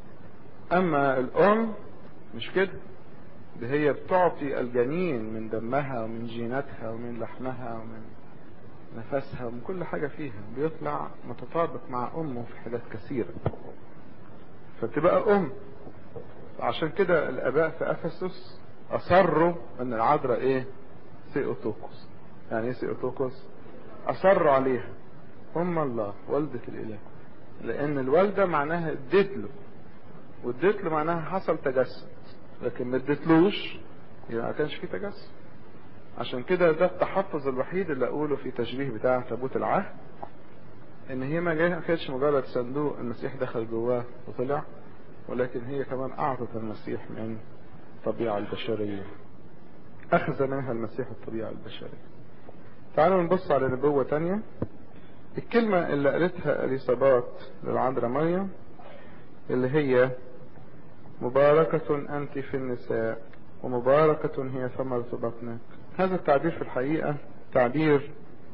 اما الام مش كده ده هي بتعطي الجنين من دمها ومن جيناتها ومن لحمها ومن نفسها ومن كل حاجة فيها بيطلع متطابق مع امه في حاجات كثيرة فبتبقى ام عشان كده الاباء في افسس اصروا ان العذراء ايه سيوتوكوس يعني ايه سيوتوكوس اصروا عليها ام الله والدة الاله لان الوالدة معناها اديت له واديت له معناها حصل تجسد لكن ما اديتلوش يبقى ما كانش فيه تجسد عشان كده ده التحفظ الوحيد اللي اقوله في تشبيه بتاع تابوت العهد ان هي ما كانتش مجرد صندوق المسيح دخل جواه وطلع ولكن هي كمان اعطت المسيح من الطبيعة البشرية اخذ منها المسيح الطبيعة البشرية تعالوا نبص على نبوة تانية الكلمة اللي قالتها اليصابات للعذراء مريم اللي هي مباركة أنت في النساء ومباركة هي ثمرة بطنك هذا التعبير في الحقيقة تعبير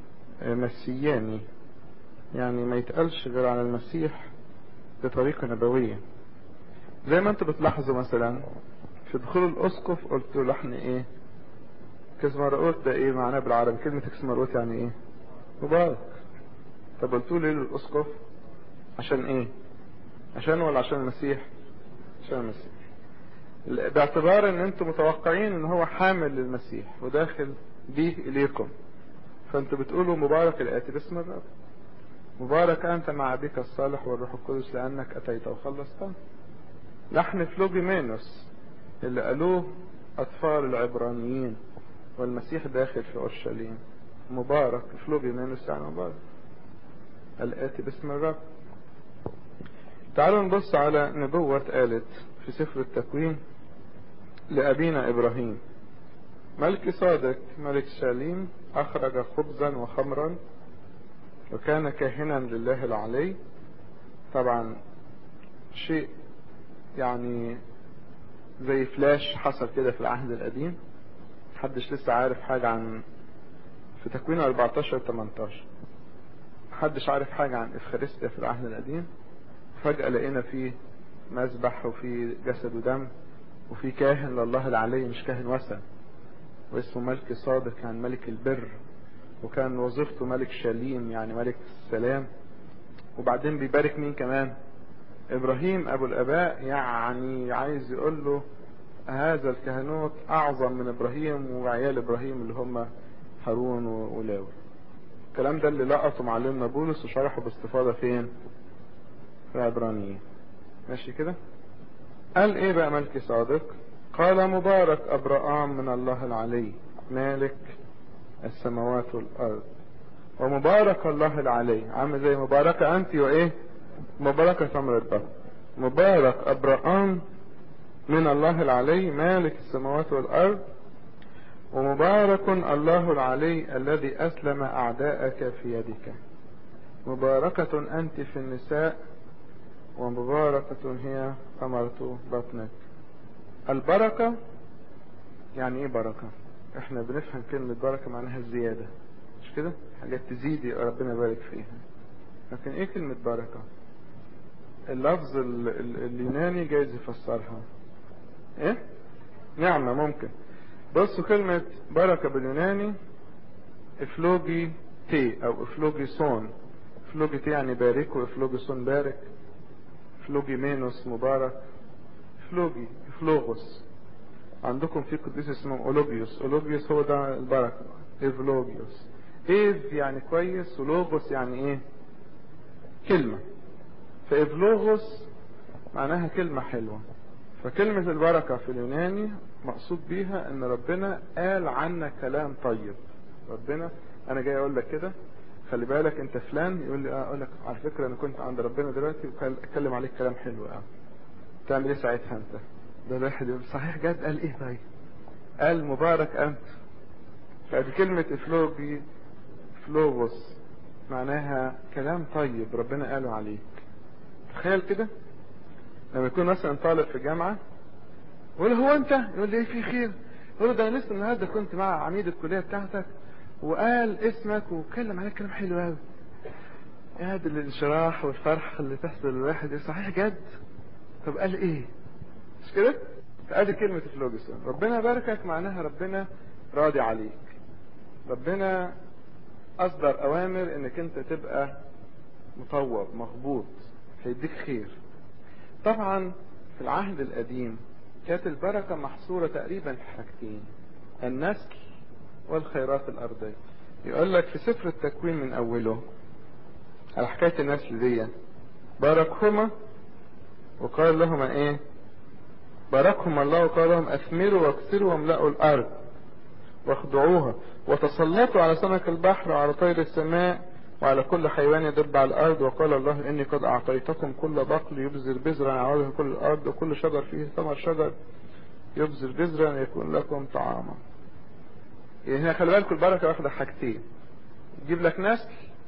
مسياني يعني ما يتقالش غير على المسيح بطريقة نبوية زي ما انتوا بتلاحظوا مثلا في دخول الاسقف قلت له لحن ايه كسمرقوت ده ايه معناه بالعربي كلمة كسمرقوت يعني ايه مبارك طب قلت له ليه للاسقف عشان ايه عشان ولا عشان المسيح عشان المسيح باعتبار ان انتم متوقعين ان هو حامل للمسيح وداخل بيه اليكم فانتوا بتقولوا مبارك الاتي باسم الرب مبارك انت مع ابيك الصالح والروح القدس لانك اتيت وخلصتنا لحن فلوجيمينوس اللي قالوه اطفال العبرانيين والمسيح داخل في اورشليم مبارك فلوجيمينوس يعني مبارك الاتي باسم الرب تعالوا نبص على نبوة قالت في سفر التكوين لأبينا إبراهيم ملك صادق ملك شاليم أخرج خبزا وخمرا وكان كاهنا لله العلي طبعا شيء يعني زي فلاش حصل كده في العهد القديم محدش لسه عارف حاجة عن في تكوين 14 18 محدش عارف حاجة عن افخارستيا في العهد القديم فجأة لقينا فيه مذبح وفي جسد ودم وفي كاهن لله العلي مش كاهن وثن واسمه ملك صادق يعني ملك البر وكان وظيفته ملك شاليم يعني ملك السلام وبعدين بيبارك مين كمان ابراهيم ابو الاباء يعني عايز يقول له هذا الكهنوت اعظم من ابراهيم وعيال ابراهيم اللي هم هارون ولاوي الكلام ده اللي لقطه معلمنا بولس وشرحه باستفاضة فين في عبرانيين ماشي كده قال ايه بقى ملكي صادق قال مبارك ابراهام من الله العلي مالك السماوات والارض ومبارك الله العلي عامل زي مباركة انت وايه مباركة ثمر البر مبارك ابراهام من الله العلي مالك السماوات والارض ومبارك الله العلي الذي اسلم اعداءك في يدك مباركة انت في النساء ومباركة هي ثمرة بطنك البركة يعني ايه بركة احنا بنفهم كلمة بركة معناها الزيادة مش كده حاجات تزيد ربنا يبارك فيها لكن ايه كلمة بركة اللفظ اليوناني جايز يفسرها ايه نعمة ممكن بصوا كلمة بركة باليوناني افلوجي تي او افلوجي صون افلوجي تي يعني بارك وافلوجي صون بارك افلوجي مينوس مبارك افلوجي افلوغوس عندكم في قديس اسمه اولوجيوس اولوجيوس هو ده البركة افلوجيوس ايف يعني كويس ولوغوس يعني ايه كلمة فافلوغوس معناها كلمة حلوة فكلمة البركة في اليوناني مقصود بيها ان ربنا قال عنا كلام طيب ربنا انا جاي اقول لك كده خلي بالك انت فلان يقول لي اه اقول لك على فكرة انا كنت عند ربنا دلوقتي واتكلم عليك كلام حلو قوي تعمل ايه ساعتها انت ده الواحد يقول صحيح جد قال ايه طيب قال مبارك انت فدي كلمة افلوجي فلوغوس معناها كلام طيب ربنا قاله عليك تخيل كده لما يكون مثلا طالب في جامعة يقول هو انت يقول لي ايه في خير يقول له ده انا لسه النهارده كنت مع عميد الكلية بتاعتك وقال اسمك واتكلم عليك كلام حلو قوي يا دي الانشراح والفرح اللي تحصل للواحد صحيح جد طب قال ايه مش كده ادي كلمة فلوجسون ربنا باركك معناها ربنا راضي عليك ربنا اصدر اوامر انك انت تبقى مطوب مغبوط هيديك خير طبعا في العهد القديم كانت البركة محصورة تقريبا في حاجتين النسل والخيرات الأرضية يقول لك في سفر التكوين من أوله على حكاية النسل دي باركهما وقال لهما ايه باركهما الله وقال لهم اثمروا واكسروا واملأوا الارض واخضعوها وتسلطوا على سمك البحر وعلى طير السماء وعلى كل حيوان يدب على الارض وقال الله اني قد اعطيتكم كل بقل يبذر بذرا على وجه كل الارض وكل شجر فيه ثمر شجر يبذر بذرا يكون لكم طعاما يعني هنا خلي بالكم البركه واخده حاجتين يجيب لك نسل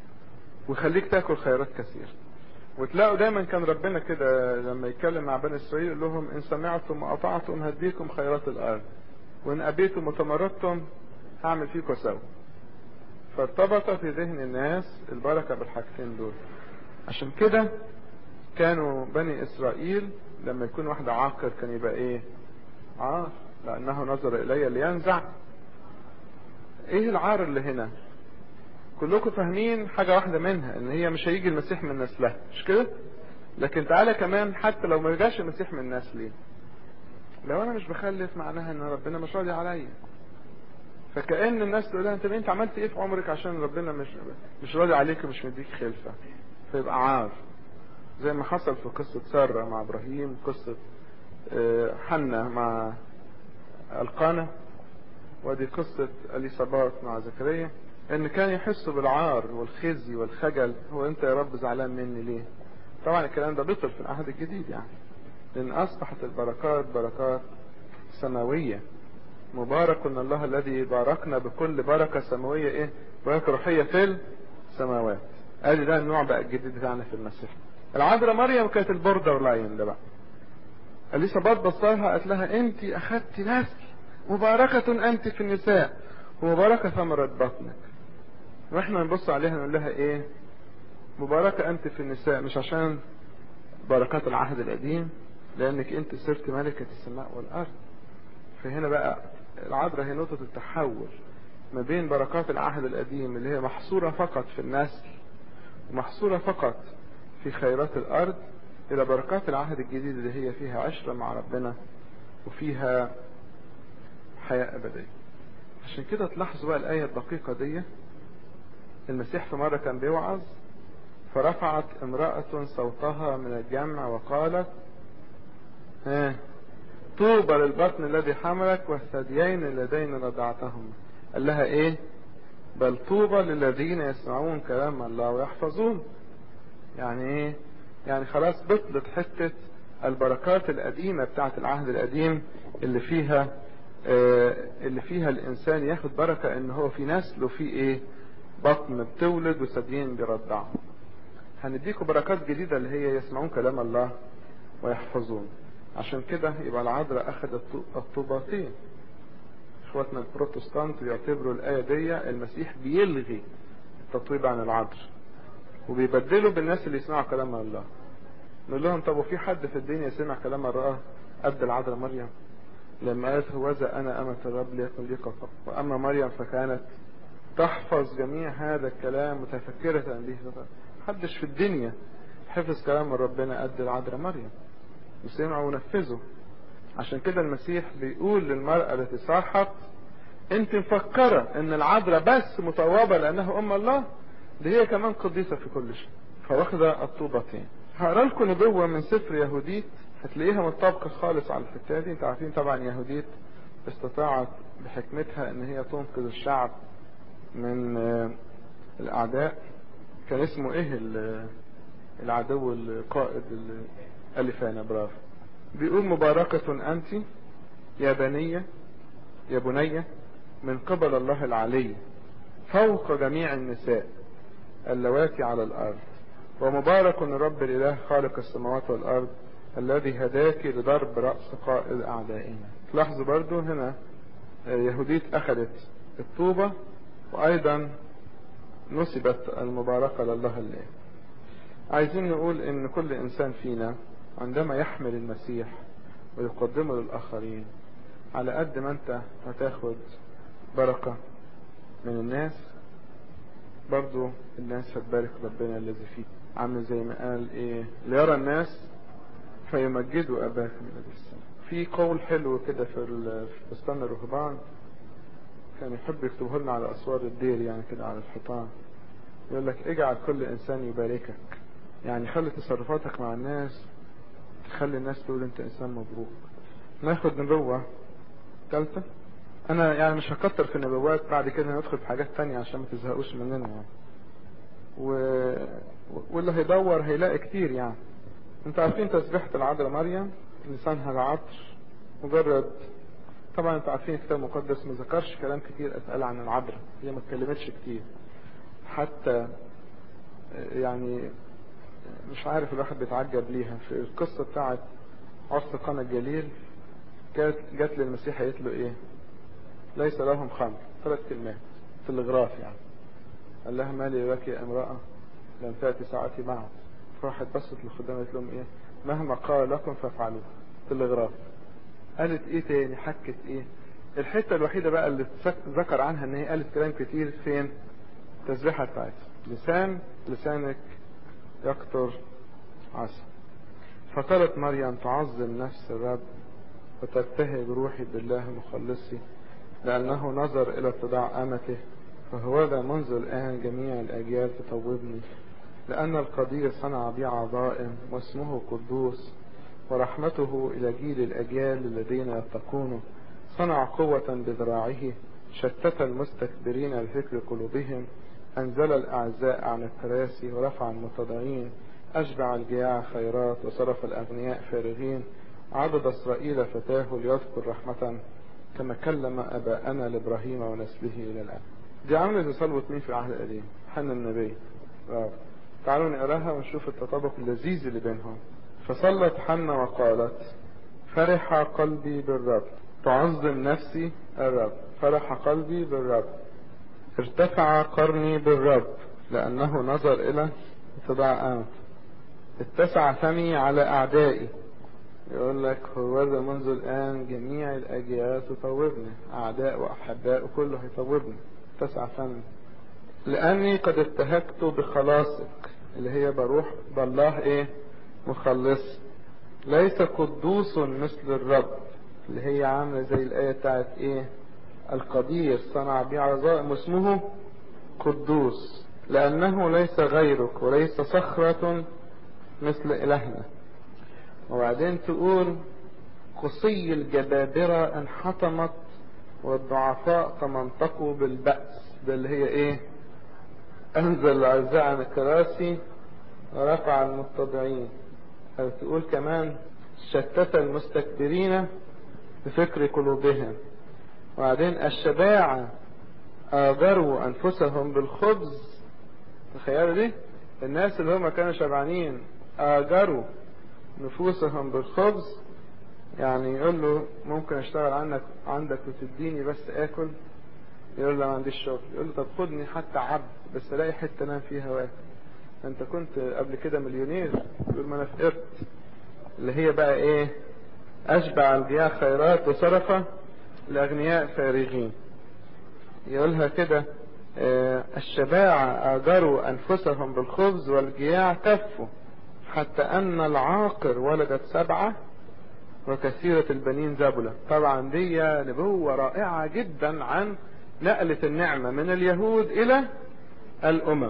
ويخليك تاكل خيرات كثير وتلاقوا دايما كان ربنا كده لما يتكلم مع بني اسرائيل يقول لهم ان سمعتم واطعتم هديكم خيرات الارض وان ابيتم وتمردتم هعمل فيكم سوا فارتبط في ذهن الناس البركة بالحاجتين دول عشان كده كانوا بني اسرائيل لما يكون واحد عاقر كان يبقى ايه عار لانه نظر الي لينزع ايه العار اللي هنا كلكم فاهمين حاجة واحدة منها ان هي مش هيجي المسيح من نسلها مش كده لكن تعالى كمان حتى لو ما جاش المسيح من نسلي لو انا مش بخلف معناها ان ربنا مش راضي عليا فكأن الناس تقول لها انت انت عملت ايه في عمرك عشان ربنا مش مش راضي عليك ومش مديك خلفة فيبقى عار زي ما حصل في قصة سارة مع ابراهيم قصة حنة مع القانة ودي قصة اليصابات مع زكريا ان كان يحس بالعار والخزي والخجل هو انت يا رب زعلان مني ليه طبعا الكلام ده بطل في العهد الجديد يعني لان اصبحت البركات بركات سماوية مبارك ان الله الذي باركنا بكل بركة سماوية ايه بركة روحية في السماوات ادي ده النوع بقى الجديد بتاعنا في المسيح العذراء مريم كانت البوردر لاين ده بقى اليصابات بصالها قالت لها انت اخدتي نسل مباركة أنت في النساء ومباركة ثمرة بطنك واحنا نبص عليها نقول لها ايه مباركة أنت في النساء مش عشان بركات العهد القديم لأنك أنت صرت ملكة السماء والأرض فهنا بقى العذراء هي نقطة التحول ما بين بركات العهد القديم اللي هي محصورة فقط في النسل ومحصورة فقط في خيرات الأرض إلى بركات العهد الجديد اللي هي فيها عشرة مع ربنا وفيها حياة أبدية عشان كده تلاحظوا بقى الآية الدقيقة دي المسيح في مرة كان بيوعظ فرفعت امرأة صوتها من الجمع وقالت ها طوبى للبطن الذي حملك والثديين اللذين رضعتهما قال لها ايه بل طوبى للذين يسمعون كلام الله ويحفظون يعني ايه يعني خلاص بطلت حتة البركات القديمة بتاعت العهد القديم اللي فيها آه اللي فيها الانسان ياخد بركة ان هو في نسل وفي ايه بطن بتولد وثديين بيرضعوا هنديكم بركات جديدة اللي هي يسمعون كلام الله ويحفظون عشان كده يبقى العذراء اخذت الطوبتين اخواتنا البروتستانت بيعتبروا الايه دي المسيح بيلغي التطويب عن العذراء وبيبدلوا بالناس اللي يسمعوا كلام الله نقول لهم طب وفي حد في الدنيا سمع كلام الله قد العذراء مريم لما قالت هوذا انا امة الرب ليكن لي قطع واما مريم فكانت تحفظ جميع هذا الكلام متفكرة به محدش في الدنيا حفظ كلام ربنا قد العذراء مريم وسمعوا ونفذوا عشان كده المسيح بيقول للمرأة التي صاحت انت مفكرة ان العذراء بس مطوبة لانها ام الله دي هي كمان قديسة في كل شيء فواخدة الطوبتين هقرا لكم نبوة من سفر يهوديت هتلاقيها مطابقة خالص على الحتة دي انتوا عارفين طبعا يهوديت استطاعت بحكمتها ان هي تنقذ الشعب من الاعداء كان اسمه ايه العدو القائد الفانا برافو بيقول مباركة انت يا بنية يا بنية من قبل الله العلي فوق جميع النساء اللواتي على الارض ومبارك الرب الاله خالق السماوات والارض الذي هداك لضرب رأس قائد اعدائنا تلاحظوا برضو هنا يهوديت اخذت الطوبة وايضا نسبت المباركة لله الله عايزين نقول ان كل انسان فينا عندما يحمل المسيح ويقدمه للاخرين على قد ما انت هتاخد بركة من الناس برضو الناس هتبارك ربنا الذي فيه عامل زي ما قال ايه ليرى الناس فيمجدوا اباك من السماء في قول حلو كده في في بستان الرهبان كان يحب يكتبه لنا على اسوار الدير يعني كده على الحيطان يقول لك اجعل كل انسان يباركك يعني خلي تصرفاتك مع الناس تخلي الناس تقول انت انسان مبروك ناخد نبوة ثالثة انا يعني مش هكتر في النبوات بعد كده ندخل في حاجات تانية عشان ما تزهقوش مننا يعني و... واللي هيدور هيلاقي كتير يعني انتوا عارفين تسبيحة العذراء مريم لسانها العطر مجرد طبعا انتوا عارفين الكتاب المقدس ما ذكرش كلام كتير اتقال عن العذراء هي ما اتكلمتش كتير حتى يعني مش عارف الواحد بيتعجب ليها في القصة بتاعت عرس قنا الجليل جات جات للمسيح قالت له ايه ليس لهم خمر ثلاث كلمات في الغراف يعني قال لها مالي لك يا امرأة لم تأتي ساعتي معه فراحت بصت للخدام قالت لهم ايه مهما قال لكم فافعلوه في الغراف قالت ايه تاني حكت ايه الحتة الوحيدة بقى اللي ذكر عنها ان هي قالت كلام كتير فين التسبيحة بتاعتها لسان لسانك يقطر عسى فقالت مريم تعظم نفس الرب وتبتهج روحي بالله مخلصي لأنه نظر إلى اتضاع أمته فهوذا منذ الآن جميع الأجيال تطوبني لأن القدير صنع بي عظائم واسمه قدوس ورحمته إلى جيل الأجيال الذين يتقونه صنع قوة بذراعه شتت المستكبرين الفكر قلوبهم أنزل الأعزاء عن الكراسي ورفع المتضعين أشبع الجياع خيرات وصرف الأغنياء فارغين عضد إسرائيل فتاه ليذكر رحمة كما كلم أباءنا لإبراهيم ونسله إلى الآن دي عاملة زي صلوة مين في العهد القديم حنا النبي واو. تعالوا نقراها ونشوف التطابق اللذيذ اللي بينهم فصلت حنا وقالت فرح قلبي بالرب تعظم نفسي الرب فرح قلبي بالرب ارتفع قرني بالرب لأنه نظر إلى اتباع أنف اتسع فمي على أعدائي يقول لك هو منذ الآن جميع الأجيال تطوبني أعداء وأحباء كله هيطوبني اتسع فمي لأني قد ابتهجت بخلاصك اللي هي بروح بالله إيه مخلص ليس قدوس مثل الرب اللي هي عاملة زي الآية بتاعت إيه القدير صنع بي عظائم اسمه قدوس لأنه ليس غيرك وليس صخرة مثل إلهنا وبعدين تقول قصي الجبابرة انحطمت والضعفاء تمنطقوا بالبأس ده اللي هي ايه انزل العزاء عن الكراسي ورفع المتضعين أو تقول كمان شتت المستكبرين بفكر قلوبهم وبعدين الشباعة آجروا أنفسهم بالخبز تخيلوا دي الناس اللي هم كانوا شبعانين آجروا نفوسهم بالخبز يعني يقول له ممكن اشتغل عنك عندك وتديني بس اكل يقول له ما عنديش شغل يقول له طب خدني حتى عبد بس الاقي حته انام فيها واكل انت كنت قبل كده مليونير يقول ما انا فقرت اللي هي بقى ايه اشبع الجياع خيرات وصرفة الاغنياء فارغين يقولها كده اه الشباعة اجروا انفسهم بالخبز والجياع كفوا حتى ان العاقر ولدت سبعة وكثيرة البنين زبلة طبعا دي نبوة رائعة جدا عن نقلة النعمة من اليهود الى الامم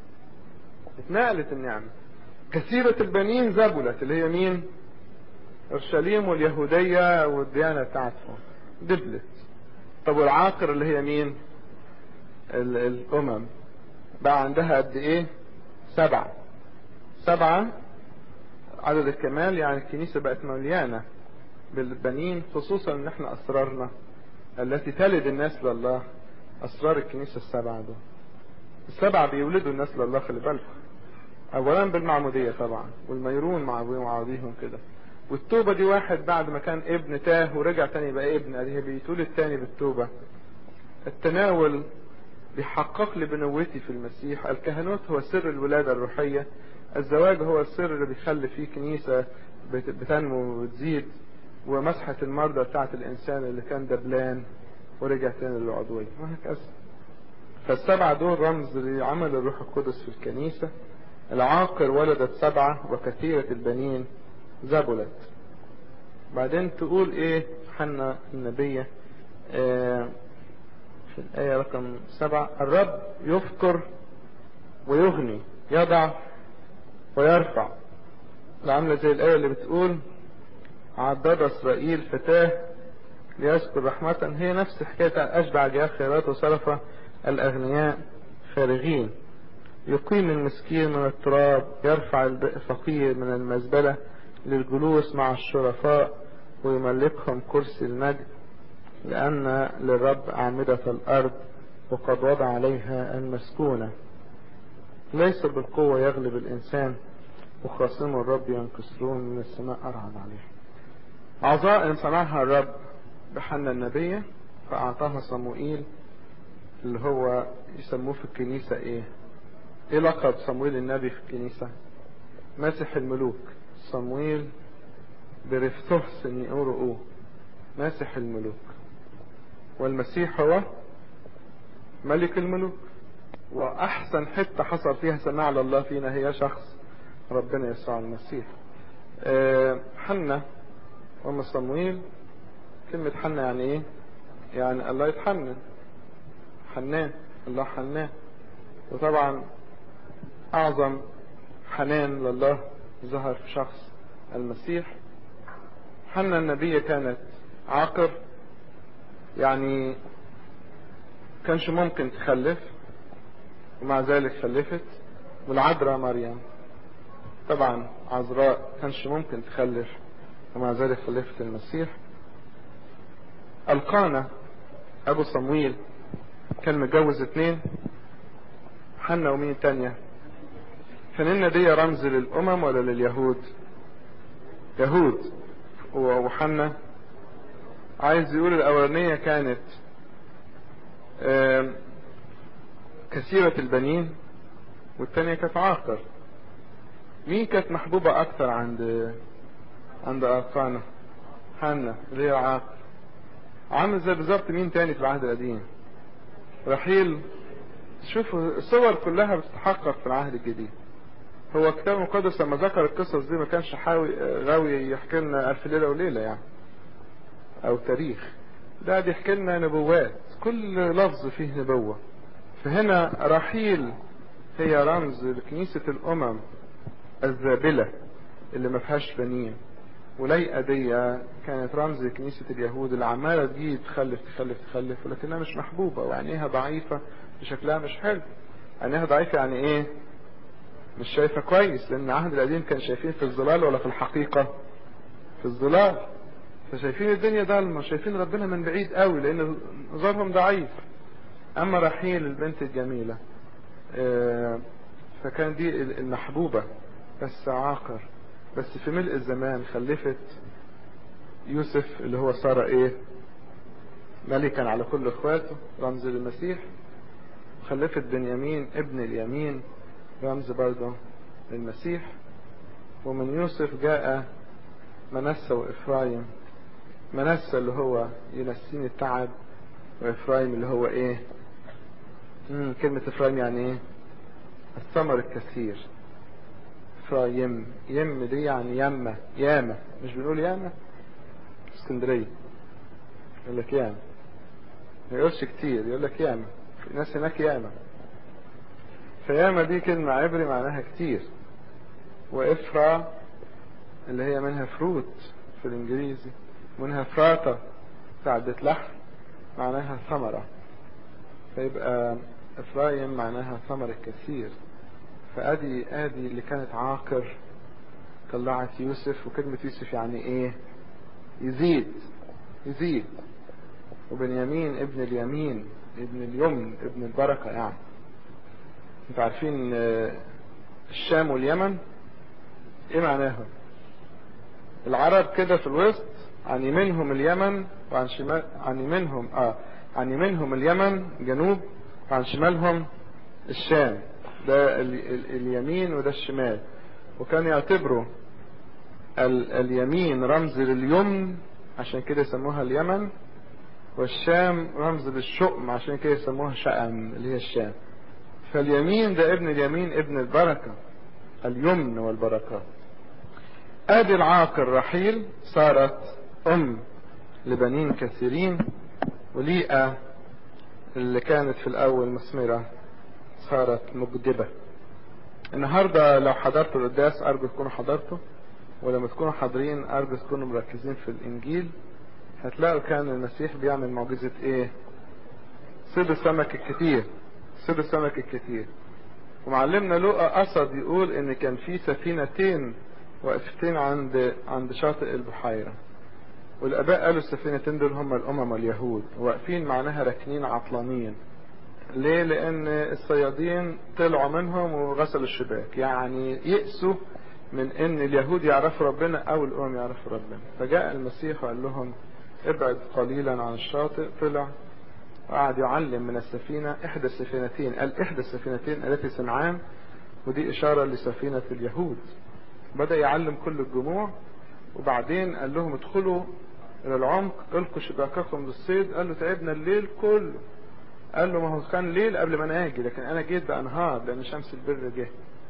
اتنقلت النعمة كثيرة البنين زبلت اللي هي مين اورشليم واليهودية والديانة بتاعتهم دبلت طب والعاقر اللي هي مين ال الامم بقى عندها قد ايه سبعة سبعة عدد الكمال يعني الكنيسة بقت مليانة بالبنين خصوصا ان احنا اسرارنا التي تلد الناس لله اسرار الكنيسة السبعة دول السبعة بيولدوا الناس لله خلي بالكم اولا بالمعمودية طبعا والميرون مع بعضيهم كده والتوبة دي واحد بعد ما كان ابن تاه ورجع تاني بقى ابن اديه بيتولد تاني بالتوبة التناول بيحقق لي بنوتي في المسيح الكهنوت هو سر الولادة الروحية الزواج هو السر اللي بيخلي فيه كنيسة بتنمو وتزيد ومسحة المرضى بتاعت الإنسان اللي كان دبلان ورجع تاني للعضوية وهكذا فالسبعة دول رمز لعمل الروح القدس في الكنيسة العاقر ولدت سبعة وكثيرة البنين زبلت بعدين تقول ايه حنا النبية آه في الآية رقم سبعة الرب يفطر ويغني يضع ويرفع عاملة زي الآية اللي بتقول عدد إسرائيل فتاه ليذكر رحمة هي نفس حكاية أشبع جاء خيرات وصرف الأغنياء فارغين يقيم المسكين من التراب يرفع الفقير من المزبلة للجلوس مع الشرفاء ويملكهم كرسي المجد لأن للرب أعمدة الأرض وقد وضع عليها المسكونة ليس بالقوة يغلب الإنسان وخاصم الرب ينكسرون من السماء أرعد عليه عظائم صنعها الرب بحنا النبية فأعطاها صموئيل اللي هو يسموه في الكنيسة ايه ايه لقب صمويل النبي في الكنيسة ماسح الملوك صمويل برفتوس النئورؤو ماسح الملوك والمسيح هو ملك الملوك واحسن حتة حصل فيها سماع لله فينا هي شخص ربنا يسوع المسيح أه حنا ام صمويل كلمة حنا يعني ايه يعني الله يتحنن حنان الله حنان وطبعا اعظم حنان لله ظهر في شخص المسيح حنا النبية كانت عاقر يعني كانش ممكن تخلف ومع ذلك خلفت والعذراء مريم طبعا عذراء كانش ممكن تخلف ومع ذلك خلفت المسيح القانا ابو صمويل كان متجوز اتنين حنا ومين تانية فننا دي رمز للامم ولا لليهود يهود وحنا عايز يقول الاولانية كانت كثيرة البنين والتانية كانت عاقر مين كانت محبوبة اكتر عند عند ارقانة حنة اللي هي عاقر عامل زي بالظبط مين تاني في العهد القديم رحيل شوفوا الصور كلها بتتحقق في العهد الجديد هو كتاب المقدس لما ذكر القصص دي ما كانش حاوي غاوي يحكي لنا ألف ليلة وليلة يعني أو تاريخ ده بيحكي لنا نبوات كل لفظ فيه نبوة فهنا رحيل هي رمز لكنيسة الأمم الذابلة اللي ما فيهاش بنين وليئة دي كانت رمز لكنيسة اليهود اللي عمالة تجيب تخلف تخلف تخلف ولكنها مش محبوبة وعينيها ضعيفة وشكلها مش حلو عينيها ضعيفة يعني ايه مش شايفة كويس لان العهد القديم كان شايفين في الظلال ولا في الحقيقة في الظلال فشايفين الدنيا ضلمة شايفين ربنا من بعيد قوي لان نظرهم ضعيف اما رحيل البنت الجميلة فكان دي المحبوبة بس عاقر بس في ملء الزمان خلفت يوسف اللي هو صار ايه ملكا على كل اخواته رمز للمسيح خلفت بنيامين ابن اليمين رمز برضه للمسيح ومن يوسف جاء منسى وإفرايم منسى اللي هو ينسيني التعب وإفرايم اللي هو إيه مم. كلمة إفرايم يعني إيه الثمر الكثير إفرايم يم دي يعني يمة يامة مش بنقول يامة اسكندرية يقول لك يامة ما يقولش كتير يقول لك يامة في ناس هناك يامة فياما دي كلمة عبري معناها كتير وإفرا اللي هي منها فروت في الإنجليزي منها فراتا سعدة لحم معناها ثمرة فيبقى إفرايم معناها ثمر الكثير فأدي أدي اللي كانت عاقر طلعت يوسف وكلمة يوسف يعني إيه يزيد يزيد وبنيامين ابن اليمين ابن اليمن ابن البركة يعني انتوا عارفين الشام واليمن ايه معناهم العرب كده في الوسط عن يمينهم اليمن وعن شمال عن يمينهم اه عن يمينهم اليمن جنوب وعن شمالهم الشام ده ال ال اليمين وده الشمال وكان يعتبروا ال اليمين رمز لليمن عشان كده يسموها اليمن والشام رمز للشؤم عشان كده يسموها شأم اللي هي الشام فاليمين ده ابن اليمين ابن البركة اليمن والبركات ادي العاقل رحيل صارت ام لبنين كثيرين وليئة اللي كانت في الاول مثمرة صارت مجدبة النهاردة لو حضرتوا القداس ارجو تكونوا حضرتوا ولما تكونوا حاضرين ارجو تكونوا مركزين في الانجيل هتلاقوا كان المسيح بيعمل معجزة ايه صيد السمك الكتير صيد السمك الكتير ومعلمنا لوقا قصد يقول ان كان في سفينتين واقفتين عند عند شاطئ البحيرة والاباء قالوا السفينتين دول هم الامم واليهود واقفين معناها راكنين عطلانين ليه لان الصيادين طلعوا منهم وغسلوا الشباك يعني يئسوا من ان اليهود يعرفوا ربنا او الامم يعرفوا ربنا فجاء المسيح وقال لهم ابعد قليلا عن الشاطئ طلع وقعد يعلم من السفينة إحدى السفينتين قال إحدى السفينتين التي سمعان ودي إشارة لسفينة اليهود بدأ يعلم كل الجموع وبعدين قال لهم ادخلوا إلى العمق القوا شباككم للصيد قال له تعبنا الليل كله قال له ما هو كان ليل قبل ما انا اجي لكن انا جيت بانهار لان شمس البر جه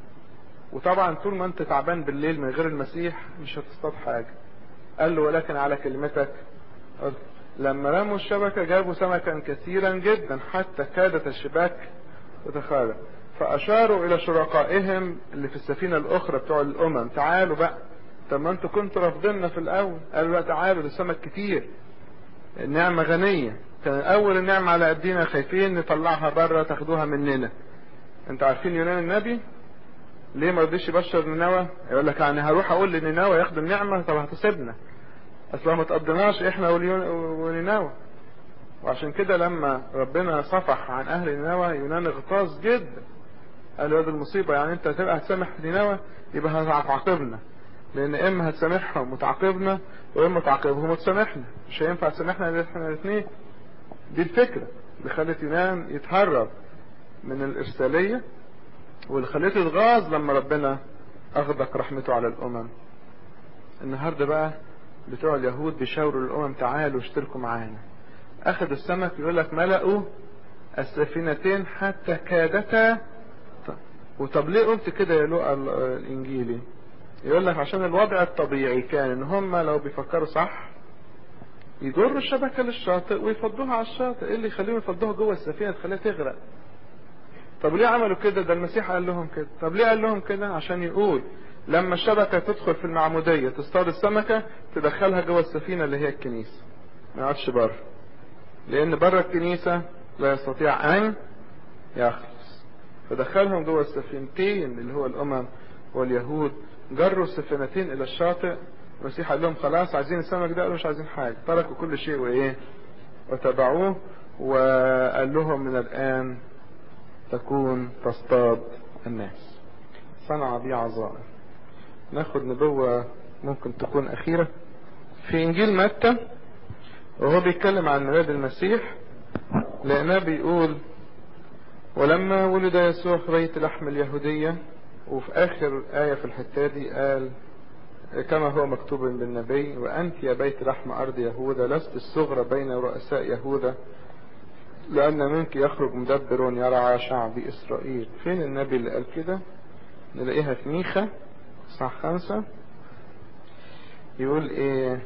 وطبعا طول ما انت تعبان بالليل من غير المسيح مش هتصطاد حاجه قال له ولكن على كلمتك قلت لما رموا الشبكة جابوا سمكا كثيرا جدا حتى كادت الشباك تتخارج فأشاروا إلى شركائهم اللي في السفينة الأخرى بتوع الأمم تعالوا بقى طب ما انتوا كنتوا رافضيننا في الأول قالوا لا تعالوا ده السمك كتير النعمة غنية كان أول النعمة على قدينا خايفين نطلعها بره تاخدوها مننا انتوا عارفين يونان النبي ليه ما رضيش يبشر نينوى يقول لك يعني هروح اقول لنينوى ياخدوا النعمة طب هتسيبنا اصلا ما تقضناش احنا ونينوى وعشان كده لما ربنا صفح عن اهل نينوى يونان اغتاظ جدا قال له هذه المصيبة يعني انت هتبقى هتسامح نينوى يبقى هتعاقبنا لان اما هتسامحهم وتعاقبنا واما تعاقبهم وتسامحنا مش هينفع تسامحنا احنا الاثنين دي الفكرة اللي خلت يونان يتهرب من الارسالية واللي خلته يتغاظ لما ربنا اغدق رحمته على الامم النهاردة بقى بتوع اليهود بيشاوروا الامم تعالوا اشتركوا معانا اخذ السمك يقول لك ملأوا السفينتين حتى كادتا وطب ليه قلت كده يا لقى الانجيلي يقول لك عشان الوضع الطبيعي كان ان هم لو بيفكروا صح يجروا الشبكة للشاطئ ويفضوها على الشاطئ ايه اللي يخليهم يفضوها جوه السفينة تخليها تغرق طب ليه عملوا كده ده المسيح قال لهم كده طب ليه قال لهم كده عشان يقول لما الشبكة تدخل في المعمودية تصطاد السمكة تدخلها جوه السفينة اللي هي الكنيسة ما يقعدش بره لان بره الكنيسة لا يستطيع ان يخلص فدخلهم جوه السفينتين اللي هو الامم واليهود جروا السفينتين الى الشاطئ المسيح قال لهم خلاص عايزين السمك ده قالوا مش عايزين حاجة تركوا كل شيء وايه وتبعوه وقال لهم من الان تكون تصطاد الناس صنع بي عظائم ناخد نبوة ممكن تكون أخيرة في إنجيل متى وهو بيتكلم عن ميلاد المسيح لأنه بيقول ولما ولد يسوع في بيت لحم اليهودية وفي آخر آية في الحتة دي قال كما هو مكتوب بالنبي وأنت يا بيت لحم أرض يهوذا لست الصغرى بين رؤساء يهوذا لأن منك يخرج مدبر يرعى شعب إسرائيل فين النبي اللي قال كده نلاقيها في ميخا صح خمسة يقول ايه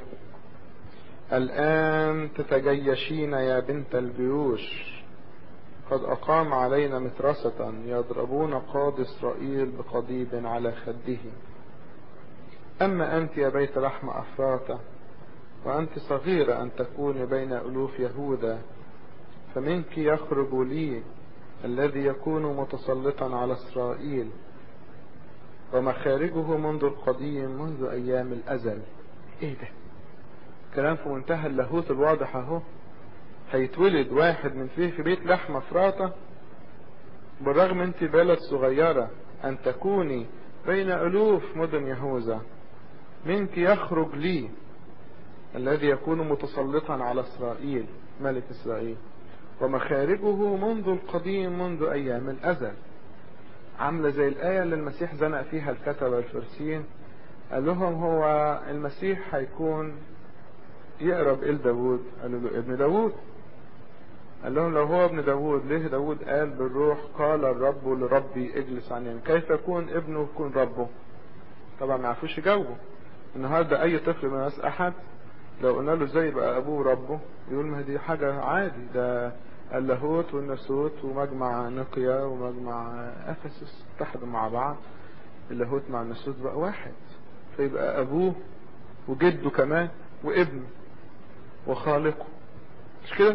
الآن تتجيشين يا بنت الجيوش قد أقام علينا مترسة يضربون قاضي إسرائيل بقضيب على خده أما أنت يا بيت لحم أفراطة وأنت صغيرة أن تكوني بين ألوف يهوذا فمنك يخرج لي الذي يكون متسلطا على إسرائيل ومخارجه منذ القديم منذ أيام الأزل إيه ده كلام في منتهى اللاهوت الواضح أهو هيتولد واحد من فيه في بيت لحمة فراطة بالرغم انت بلد صغيرة أن تكوني بين ألوف مدن يهوذا منك يخرج لي الذي يكون متسلطا على إسرائيل ملك إسرائيل ومخارجه منذ القديم منذ أيام الأزل عاملة زي الآية اللي المسيح زنق فيها الكتبة الفرسين قال لهم هو المسيح هيكون يقرب إلى داوود قالوا له ابن داوود قال لهم لو هو ابن داوود ليه داوود قال بالروح قال الرب لربي اجلس عن يمين كيف يكون ابنه يكون ربه طبعا ما يعرفوش يجاوبوا النهارده اي طفل ما يسأل احد لو قلنا له ازاي يبقى ابوه وربه يقول ما دي حاجة عادي ده اللاهوت والناسوت ومجمع نقيا ومجمع افسس اتحدوا مع بعض اللاهوت مع الناسوت بقى واحد فيبقى ابوه وجده كمان وابنه وخالقه مش كده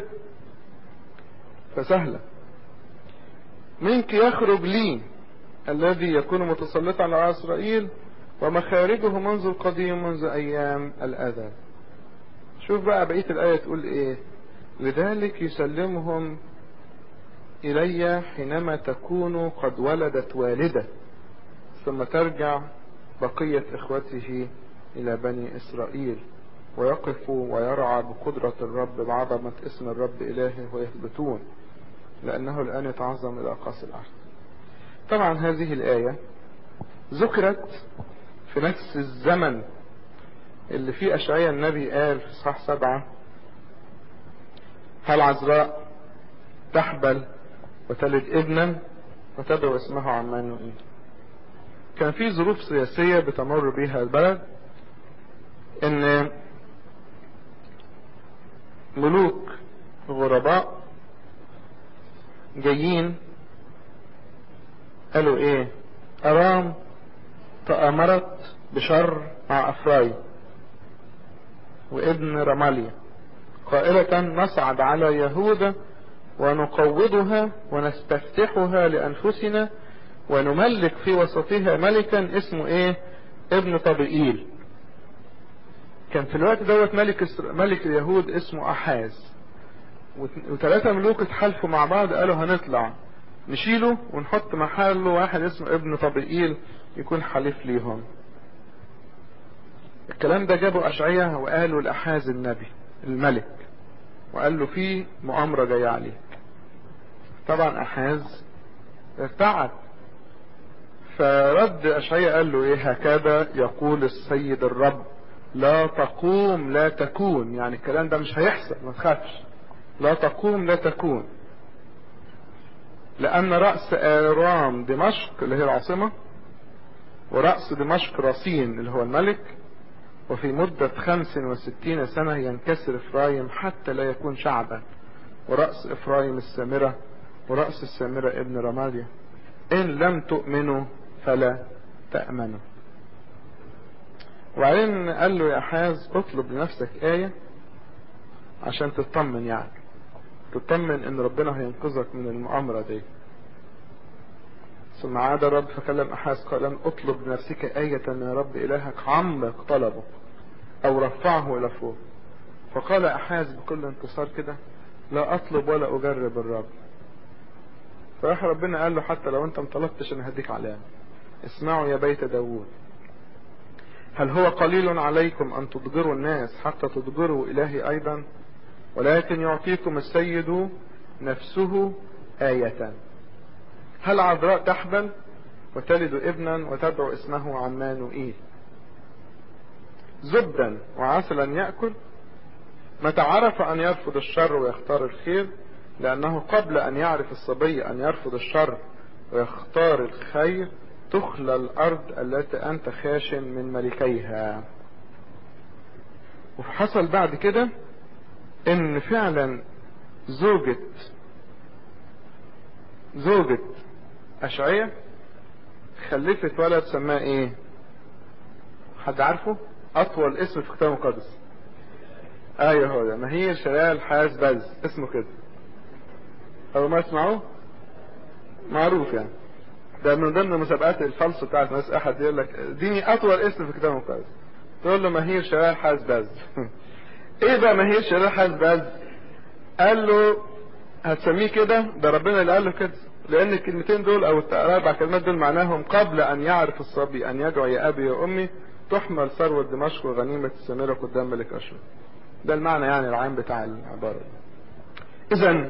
فسهلة منك يخرج لي الذي يكون متسلطا على اسرائيل ومخارجه منذ القديم منذ ايام الاذى شوف بقى بقية الآية تقول ايه لذلك يسلمهم إلي حينما تكون قد ولدت والدة ثم ترجع بقية إخوته إلى بني إسرائيل ويقف ويرعى بقدرة الرب بعظمة اسم الرب إلهه ويثبتون لأنه الآن يتعظم إلى أقاصي الأرض طبعا هذه الآية ذكرت في نفس الزمن اللي فيه أشعياء النبي قال في صح سبعة هل عذراء تحبل وتلد ابنا وتدعو اسمه عمانوئيل كان في ظروف سياسية بتمر بها البلد ان ملوك غرباء جايين قالوا ايه ارام تأمرت بشر مع افرايم وابن رماليا قائلة نصعد على يهوذا ونقوضها ونستفتحها لأنفسنا ونملك في وسطها ملكا اسمه ايه ابن طبيئيل كان في الوقت دوت ملك ملك اليهود اسمه احاز وثلاثة ملوك اتحالفوا مع بعض قالوا هنطلع نشيله ونحط محله واحد اسمه ابن طبيئيل يكون حليف ليهم الكلام ده جابه أشعية وقالوا لأحاز النبي الملك وقال له في مؤامرة جاية عليك طبعا أحاز ارتعد فرد أشعية قال له ايه هكذا يقول السيد الرب لا تقوم لا تكون يعني الكلام ده مش هيحصل ما تخافش لا تقوم لا تكون لأن رأس آرام دمشق اللي هي العاصمة ورأس دمشق رصين اللي هو الملك وفي مدة خمس وستين سنة ينكسر إفرايم حتى لا يكون شعبا ورأس إفرايم السامرة ورأس السامرة ابن رماليا إن لم تؤمنوا فلا تأمنوا وبعدين قال له يا حاز اطلب لنفسك آية عشان تطمن يعني تطمن ان ربنا هينقذك من المؤامرة دي ثم عاد الرب فكلم أحاز قال اطلب لنفسك آية يا رب إلهك عمق طلبه أو رفعه إلى فوق فقال أحاز بكل انتصار كده لا أطلب ولا أجرب الرب فراح ربنا قال له حتى لو أنت مطلبتش أنا هديك علامة اسمعوا يا بيت داوود هل هو قليل عليكم أن تضجروا الناس حتى تضجروا إلهي أيضا ولكن يعطيكم السيد نفسه آية هل عذراء تحبل وتلد ابنا وتدعو اسمه عمانوئيل زبدا وعسلا يأكل متى عرف أن يرفض الشر ويختار الخير لأنه قبل أن يعرف الصبي أن يرفض الشر ويختار الخير تخلى الأرض التي أنت خاشن من ملكيها وحصل بعد كده ان فعلا زوجة زوجة اشعية خلفت ولد سماه ايه حد عارفه اطول اسم في الكتاب المقدس ايوه هو ده مهير شلال حاز بز اسمه كده اول ما تسمعوه معروف يعني ده من ضمن مسابقات الفلس بتاعت ناس احد يقول لك اديني اطول اسم في الكتاب المقدس تقول له مهير شلال حاز بز ايه بقى مهير شلال حاز بز قال له هتسميه كده ده ربنا اللي قال له كده لان الكلمتين دول او الاربع كلمات دول معناهم قبل ان يعرف الصبي ان يدعو يا ابي يا امي تحمل ثروة دمشق وغنيمة السامرة قدام ملك اشور ده المعنى يعني العام بتاع العبارة اذا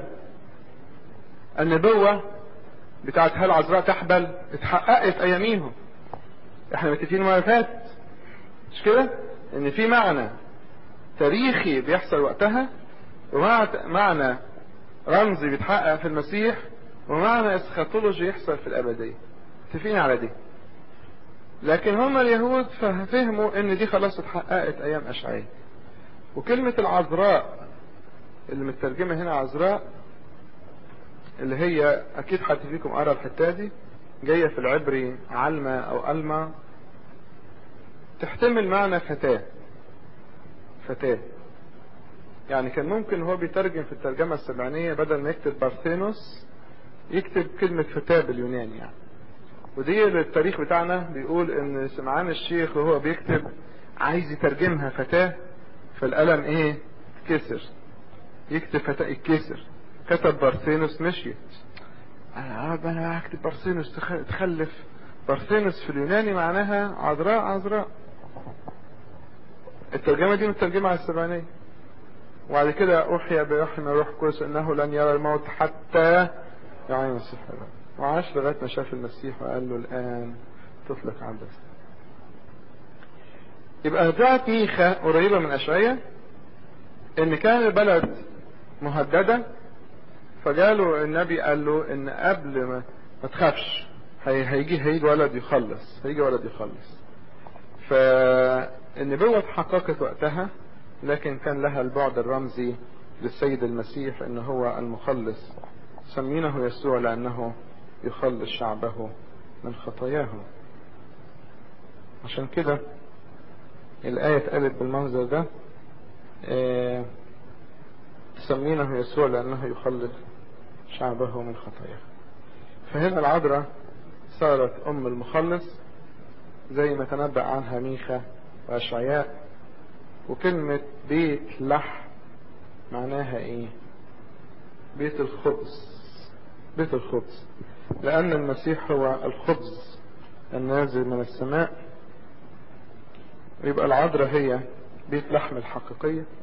النبوة بتاعت هل عذراء تحبل اتحققت اياميهم احنا متفقين ما فات مش كده ان في معنى تاريخي بيحصل وقتها ومعنى رمزي بيتحقق في المسيح ومعنى اسخاتولوجي يحصل في الابدية متفقين على دي لكن هم اليهود فهموا ان دي خلاص اتحققت ايام اشعياء وكلمة العذراء اللي مترجمة هنا عذراء اللي هي اكيد حد فيكم قرا الحته دي جايه في العبري علمة او الما تحتمل معنى فتاة فتاة يعني كان ممكن هو بيترجم في الترجمة السبعينية بدل ما يكتب بارثينوس يكتب كلمة فتاة باليوناني يعني ودي التاريخ بتاعنا بيقول ان سمعان الشيخ وهو بيكتب عايز يترجمها فتاة فالقلم ايه كسر يكتب فتاة الكسر كتب بارثينوس مشيت انا انا هكتب بارثينوس تخلف بارثينوس في اليوناني معناها عذراء عذراء الترجمة دي مترجمة على السبعينية وبعد كده أوحي برحم روح قدس أنه لن يرى الموت حتى يعين المسيح وعاش لغاية ما شاف المسيح وقال له الآن طفلك عبس يبقى ذات ميخا قريبة من أشعية إن كان البلد مهددة فجاله النبي قال له إن قبل ما ما تخافش هيجي هيجي ولد يخلص هيجي ولد يخلص فالنبوة اتحققت وقتها لكن كان لها البعد الرمزي للسيد المسيح ان هو المخلص سمينه يسوع لانه يخلص شعبه من خطاياهم عشان كده الآية اتقالت بالمنظر ده اه تسمينه يسوع لأنه يخلص شعبه من خطاياه فهنا العذراء صارت أم المخلص زي ما تنبأ عنها ميخا وأشعياء وكلمة بيت لح معناها ايه بيت الخبز بيت الخبز لأن المسيح هو الخبز النازل من السماء يبقى العذراء هي بيت لحم الحقيقية